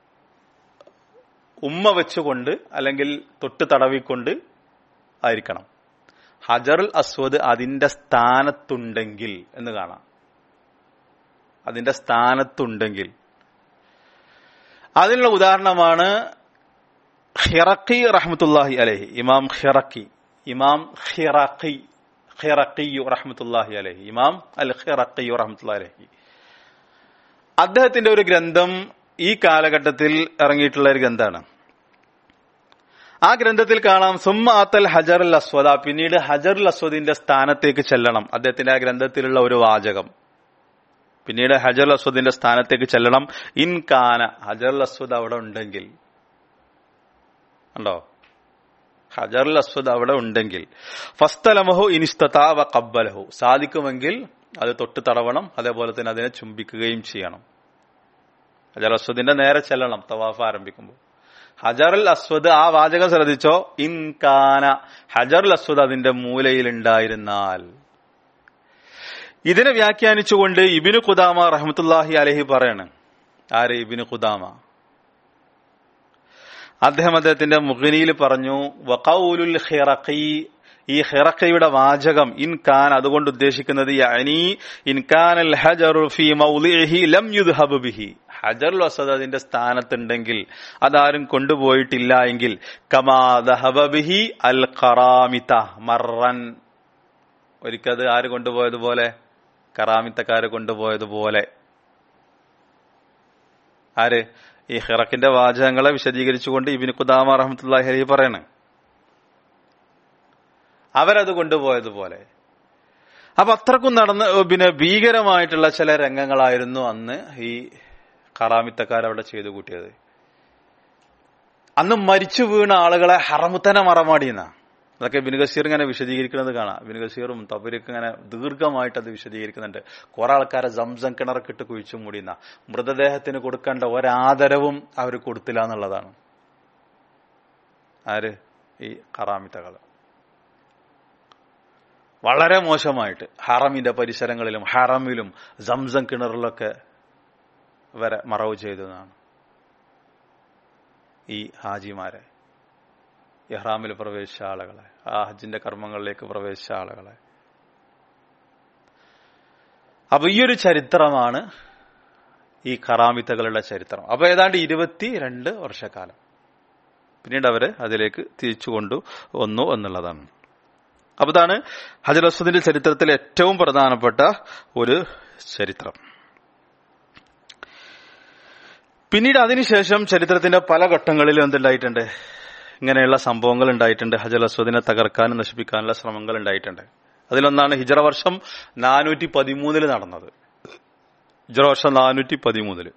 ഉമ്മ വെച്ചുകൊണ്ട് അല്ലെങ്കിൽ തൊട്ട് തടവിക്കൊണ്ട് ആയിരിക്കണം ഹജറുൽ അസ്വദ് അതിന്റെ സ്ഥാനത്തുണ്ടെങ്കിൽ എന്ന് കാണാം അതിന്റെ സ്ഥാനത്തുണ്ടെങ്കിൽ അതിനുള്ള ഉദാഹരണമാണ് ഹിറക്കി റഹ്മത്തുല്ലാഹി അലഹി ഇമാം ഹിറക്കി ഇമാം ഹിറക്കി ഹിറക്കിയു റഹ്മത്തുല്ലാഹി അലഹി ഇമാം അൽ ഹിറക്കിയു റഹ്മത്തുല്ലാഹി അലഹി അദ്ദേഹത്തിന്റെ ഒരു ഗ്രന്ഥം ഈ കാലഘട്ടത്തിൽ ഇറങ്ങിയിട്ടുള്ള ഒരു ഗ്രന്ഥമാണ് ആ ഗ്രന്ഥത്തിൽ കാണാം സുമ്മ ആത്തൽ ഹജർ അൽ അസ്വദ പിന്നീട് ഹജർ അൽ അസ്വദിന്റെ സ്ഥാനത്തേക്ക് ചെല്ലണം അദ്ദേഹത്തിന്റെ ആ ഗ്രന്ഥത്തിലുള്ള ഒരു വാചകം പിന്നീട് ഹജർ അൽ അസ്വദിന്റെ സ്ഥാനത്തേക്ക് ചെല്ലണം ഇൻ കാന ഹജർ അൽ അസ്വദ് അവിടെ ഉണ്ടെങ്കിൽ ഉണ്ടോ ഹജർ അൽ അസ്വദ് അവിടെ ഉണ്ടെങ്കിൽ ഫസ്തലമഹു ഇനിസ്തതാവ കബ്ബലഹു സാധിക്കുമെങ്കിൽ അത് തൊട്ട് തടവണം അതേപോലെ തന്നെ അതിനെ ചുംബിക്കുകയും ചെയ്യണം ഹജർ അസ്വദിന്റെ നേരെ ചെല്ലണം തവാഫ് ആരംഭിക്കുമ്പോൾ ഹജർ അൽ അസ്വദ് ആ വാചകം ശ്രദ്ധിച്ചോ ഇൻ കാന ഹജർ അൽ അസ്വദ് അതിന്റെ മൂലയിൽ ഉണ്ടായിരുന്നാൽ ഇതിനെ വ്യാഖ്യാനിച്ചുകൊണ്ട് ഇബിന് ഖുദാമ റഹ്മത്തുല്ലാഹി അലഹി പറയാണ് ആര് ഇബിന് ഖുദാമ അദ്ദേഹം അദ്ദേഹത്തിന്റെ മുഖനിയിൽ പറഞ്ഞു വഖൗലുൽ ഹിറഖി ഈ ഹിറഖയുടെ വാചകം ഇൻ ഖാൻ അതുകൊണ്ട് ഉദ്ദേശിക്കുന്നത് യഅനി ഇൻ ഖാനൽ ഹജറു ഫീ മൗളിഇഹി ലം യുദ്ഹബ് ബിഹി ഹജറുൽ അസദ് അതിന്റെ സ്ഥാനത്തുണ്ടെങ്കിൽ അതാരും കൊണ്ടുപോയിട്ടില്ല എങ്കിൽ കമാ ദഹബ ബിഹി അൽ ഖറാമിത മറൻ ഒരിക്കത് ആര് കൊണ്ടുപോയതുപോലെ കറാമിത്തക്കാര് കൊണ്ടുപോയതുപോലെ ആര് ഈ ഹിറക്കിന്റെ വാചകങ്ങളെ വിശദീകരിച്ചുകൊണ്ട് ഇബിന് ഖുദാമ റഹമത്തുല്ലാഹി അലി പറയാണ് അവരത് കൊണ്ടുപോയതുപോലെ അപ്പൊ അത്രക്കും നടന്ന് പിന്നെ ഭീകരമായിട്ടുള്ള ചില രംഗങ്ങളായിരുന്നു അന്ന് ഈ കറാമിത്തക്കാർ അവിടെ ചെയ്തു കൂട്ടിയത് അന്ന് മരിച്ചു വീണ ആളുകളെ ഹറമുത്തന മറമാടിയെന്ന അതൊക്കെ ബിൻ ഗസീർ ഇങ്ങനെ വിശദീകരിക്കുന്നത് കാണാം ബിൻ ഗസീറും തബരിക്ക് ഇങ്ങനെ ദീർഘമായിട്ട് അത് വിശദീകരിക്കുന്നുണ്ട് കുറെ ആൾക്കാരെ സംസം കിണറക്കിട്ട് കുഴിച്ചു മൂടിയുന്ന മൃതദേഹത്തിന് കൊടുക്കേണ്ട ഒരാദരവും അവർ കൊടുത്തില്ല എന്നുള്ളതാണ് ആര് ഈ കറാമിത്തകൾ വളരെ മോശമായിട്ട് ഹറമിന്റെ പരിസരങ്ങളിലും ഹറമിലും സംസം കിണറിലൊക്കെ വരെ മറവ് ചെയ്തതാണ് ഈ ഹാജിമാരെ ഇഹ്റാമിൽ പ്രവേശിച്ച ആളുകളെ ആ ഹജ്ജിന്റെ കർമ്മങ്ങളിലേക്ക് പ്രവേശിച്ച ആളുകളെ അപ്പൊ ഈ ഒരു ചരിത്രമാണ് ഈ ഖറാമിത്തകളുടെ ചരിത്രം അപ്പൊ ഏതാണ്ട് ഇരുപത്തി രണ്ട് വർഷക്കാലം പിന്നീട് അവര് അതിലേക്ക് തിരിച്ചു കൊണ്ടു വന്നു എന്നുള്ളതാണ് അപ്പൊ ഇതാണ് ഹജർ അസ്വദിന്റെ ചരിത്രത്തിൽ ഏറ്റവും പ്രധാനപ്പെട്ട ഒരു ചരിത്രം പിന്നീട് അതിനുശേഷം ചരിത്രത്തിന്റെ പല ഘട്ടങ്ങളിലും എന്തുണ്ടായിട്ടുണ്ട് ഇങ്ങനെയുള്ള സംഭവങ്ങൾ ഉണ്ടായിട്ടുണ്ട് ഹജർ അസ്വദിനെ തകർക്കാനും നശിപ്പിക്കാനുള്ള ശ്രമങ്ങൾ ഉണ്ടായിട്ടുണ്ട് അതിലൊന്നാണ് ഹിജറ വർഷം നാനൂറ്റി പതിമൂന്നില് നടന്നത് ഹിജറ വർഷം നാനൂറ്റി പതിമൂന്നില്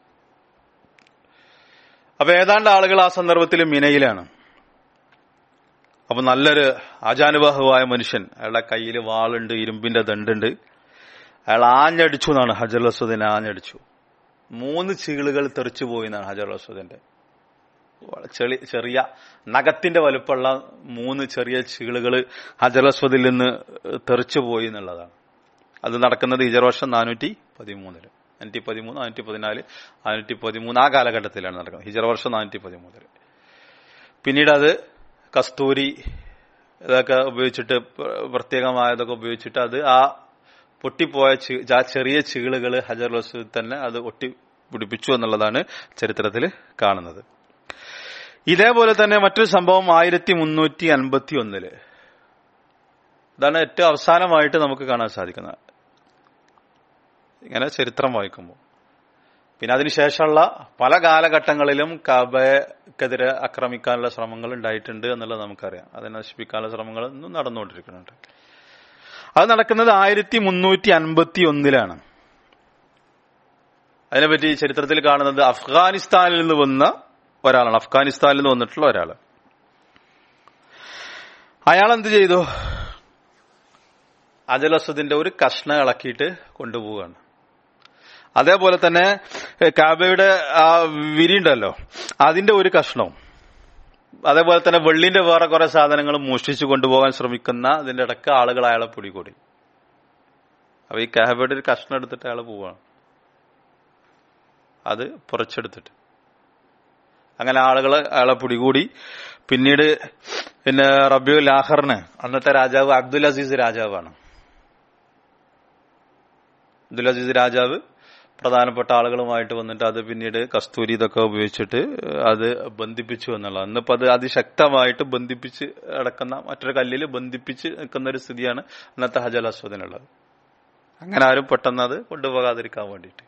അപ്പൊ ഏതാണ്ട് ആളുകൾ ആ സന്ദർഭത്തിൽ മിനയിലാണ് അപ്പൊ നല്ലൊരു ആജാനുബാഹുവായ മനുഷ്യൻ അയാളുടെ കയ്യിൽ വാളുണ്ട് ഇരുമ്പിന്റെ ദണ്ടുണ്ട് അയാൾ ആഞ്ഞടിച്ചു എന്നാണ് ഹജർ അസ്വദിനെ ആഞ്ഞടിച്ചു മൂന്ന് ചീളുകൾ തെറിച്ചു പോയി എന്നാണ് ഹജർ അസ്വദിന്റെ ചെളി ചെറിയ നഖത്തിന്റെ വലുപ്പമുള്ള മൂന്ന് ചെറിയ ചീളുകൾ ഹജർ അസ്വദിൽ നിന്ന് തെറിച്ചു പോയി എന്നുള്ളതാണ് അത് നടക്കുന്നത് ഹിജർ വർഷം നാനൂറ്റി പതിമൂന്നില് നാനൂറ്റി പതിമൂന്ന് നാനൂറ്റി പതിനാല് നാനൂറ്റി പതിമൂന്ന് ആ കാലഘട്ടത്തിലാണ് നടക്കുന്നത് ഹിജർ വർഷം നാനൂറ്റി പതിമൂന്നില് പിന്നീട് അത് കസ്തൂരി ഇതൊക്കെ ഉപയോഗിച്ചിട്ട് പ്രത്യേകമായതൊക്കെ ഉപയോഗിച്ചിട്ട് അത് ആ പൊട്ടിപ്പോയ ആ ചെറിയ ചീളുകൾ ഹജർ റസൂൽ തന്നെ അത് ഒട്ടി പിടിപ്പിച്ചു എന്നുള്ളതാണ് ചരിത്രത്തിൽ കാണുന്നത് ഇതേപോലെ തന്നെ മറ്റൊരു സംഭവം ആയിരത്തി മുന്നൂറ്റി അൻപത്തി ഒന്നില് ഇതാണ് ഏറ്റവും അവസാനമായിട്ട് നമുക്ക് കാണാൻ സാധിക്കുന്നത് ഇങ്ങനെ ചരിത്രം വായിക്കുമ്പോൾ പിന്നെ അതിനുശേഷമുള്ള പല കാലഘട്ടങ്ങളിലും കബക്കെതിരെ ആക്രമിക്കാനുള്ള ശ്രമങ്ങൾ ഉണ്ടായിട്ടുണ്ട് എന്നുള്ളത് നമുക്കറിയാം അതിനെ നശിപ്പിക്കാനുള്ള ശ്രമങ്ങൾ ഇന്നും നടന്നുകൊണ്ടിരിക്കുന്നുണ്ട് അത് നടക്കുന്നത് ആയിരത്തി മുന്നൂറ്റി അൻപത്തി ഒന്നിലാണ് അതിനെപ്പറ്റി ചരിത്രത്തിൽ കാണുന്നത് അഫ്ഗാനിസ്ഥാനിൽ നിന്ന് വന്ന ഒരാളാണ് അഫ്ഗാനിസ്ഥാനിൽ നിന്ന് വന്നിട്ടുള്ള ഒരാൾ അയാൾ എന്ത് ചെയ്തു അജലസ്വദിന്റെ ഒരു കഷ്ണം ഇളക്കിയിട്ട് കൊണ്ടുപോവുകയാണ് അതേപോലെ തന്നെ കാബയുടെ ആ വിരിയുണ്ടല്ലോ അതിന്റെ ഒരു കഷ്ണവും അതേപോലെ തന്നെ വെള്ളിന്റെ വേറെ കുറെ സാധനങ്ങൾ മോഷ്ടിച്ചു കൊണ്ടുപോകാൻ ശ്രമിക്കുന്ന അതിന്റെ ഇടക്ക് ആളുകൾ അയാളെ പിടികൂടി അപ്പൊ ഈ കാബയുടെ ഒരു കഷ്ണം എടുത്തിട്ട് അയാൾ പോവാണ് അത് പുറച്ചെടുത്തിട്ട് അങ്ങനെ ആളുകൾ അയാളെ പിടികൂടി പിന്നീട് പിന്നെ റബിയുൽ ആഹറിന് അന്നത്തെ രാജാവ് അബ്ദുൽ അസീസ് രാജാവാണ് അബ്ദുൽ അസീസ് രാജാവ് പ്രധാനപ്പെട്ട ആളുകളുമായിട്ട് വന്നിട്ട് അത് പിന്നീട് കസ്തൂരി ഇതൊക്കെ ഉപയോഗിച്ചിട്ട് അത് ബന്ധിപ്പിച്ചു എന്നുള്ളത് ഇന്നിപ്പോ അത് അതിശക്തമായിട്ട് ബന്ധിപ്പിച്ച് അടക്കുന്ന മറ്റൊരു കല്ലിൽ ബന്ധിപ്പിച്ച് നിൽക്കുന്ന ഒരു സ്ഥിതിയാണ് അന്നത്തെ ഹജൽ അസ്വദിനുള്ളത് അങ്ങനെ ആരും പെട്ടെന്ന് അത് കൊണ്ടുപോകാതിരിക്കാൻ വേണ്ടിയിട്ട്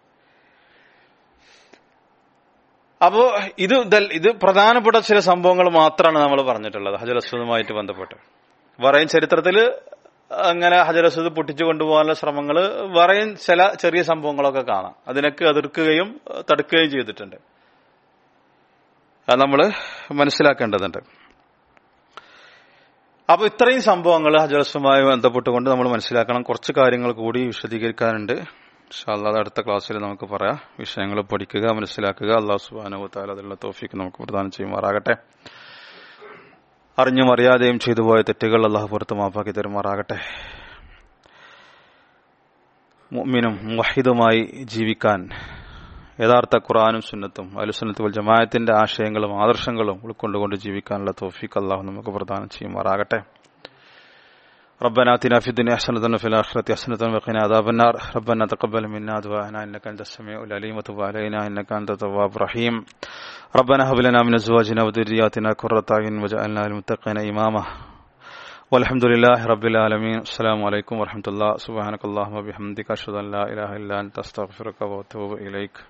അപ്പോ ഇത് ഇത് പ്രധാനപ്പെട്ട ചില സംഭവങ്ങൾ മാത്രമാണ് നമ്മൾ പറഞ്ഞിട്ടുള്ളത് ഹജൽ അസ്വദുമായിട്ട് ബന്ധപ്പെട്ട് പറയും ചരിത്രത്തിൽ അങ്ങനെ ഹജർ അസ്വദ് പൊട്ടിച്ചു കൊണ്ടുപോകാനുള്ള ശ്രമങ്ങൾ വേറെയും ചില ചെറിയ സംഭവങ്ങളൊക്കെ കാണാം അതിനൊക്കെ എതിർക്കുകയും തടുക്കുകയും ചെയ്തിട്ടുണ്ട് അത് നമ്മൾ മനസ്സിലാക്കേണ്ടതുണ്ട് അപ്പൊ ഇത്രയും സംഭവങ്ങൾ ഹജറസുമായി ബന്ധപ്പെട്ടുകൊണ്ട് നമ്മൾ മനസ്സിലാക്കണം കുറച്ച് കാര്യങ്ങൾ കൂടി വിശദീകരിക്കാനുണ്ട് അത് അടുത്ത ക്ലാസ്സിൽ നമുക്ക് പറയാം വിഷയങ്ങൾ പഠിക്കുക മനസ്സിലാക്കുക അള്ളാഹു സുബാനുത്താൽ അതിലുള്ള തോഫിക്ക് നമുക്ക് പ്രദാനം ചെയ്യുമാറാകട്ടെ അറിഞ്ഞും അറിയാതെയും ചെയ്തു പോയ തെറ്റുകൾ അള്ളാഹു പുറത്ത് മാപ്പാക്കി തരുമാറാകട്ടെ മുഅ്മിനും വഹിദുമായി ജീവിക്കാൻ യഥാർത്ഥ ഖുറാനും സുന്നത്തും അലുസുന്നത്ത് വൽ ജമായത്തിന്റെ ആശയങ്ങളും ആദർശങ്ങളും ഉൾക്കൊണ്ടുകൊണ്ട് ജീവിക്കാനുള്ള തോഫിക്ക് അള്ളാഹു നമുക്ക് പ്രദാനം ചെയ്യുമാറാകട്ടെ ربنا آتنا في الدنيا حسنة وفي الآخرة حسنة وقنا عذاب النار ربنا تقبل منا دعاءنا إنك أنت السميع العليم وتب علينا إنك أنت التواب الرحيم ربنا هب لنا من أزواجنا وذرياتنا قرة أعين وجعلنا للمتقين إماما والحمد لله رب العالمين السلام عليكم ورحمة الله سبحانك اللهم وبحمدك أشهد أن لا إله إلا أنت أستغفرك وأتوب إليك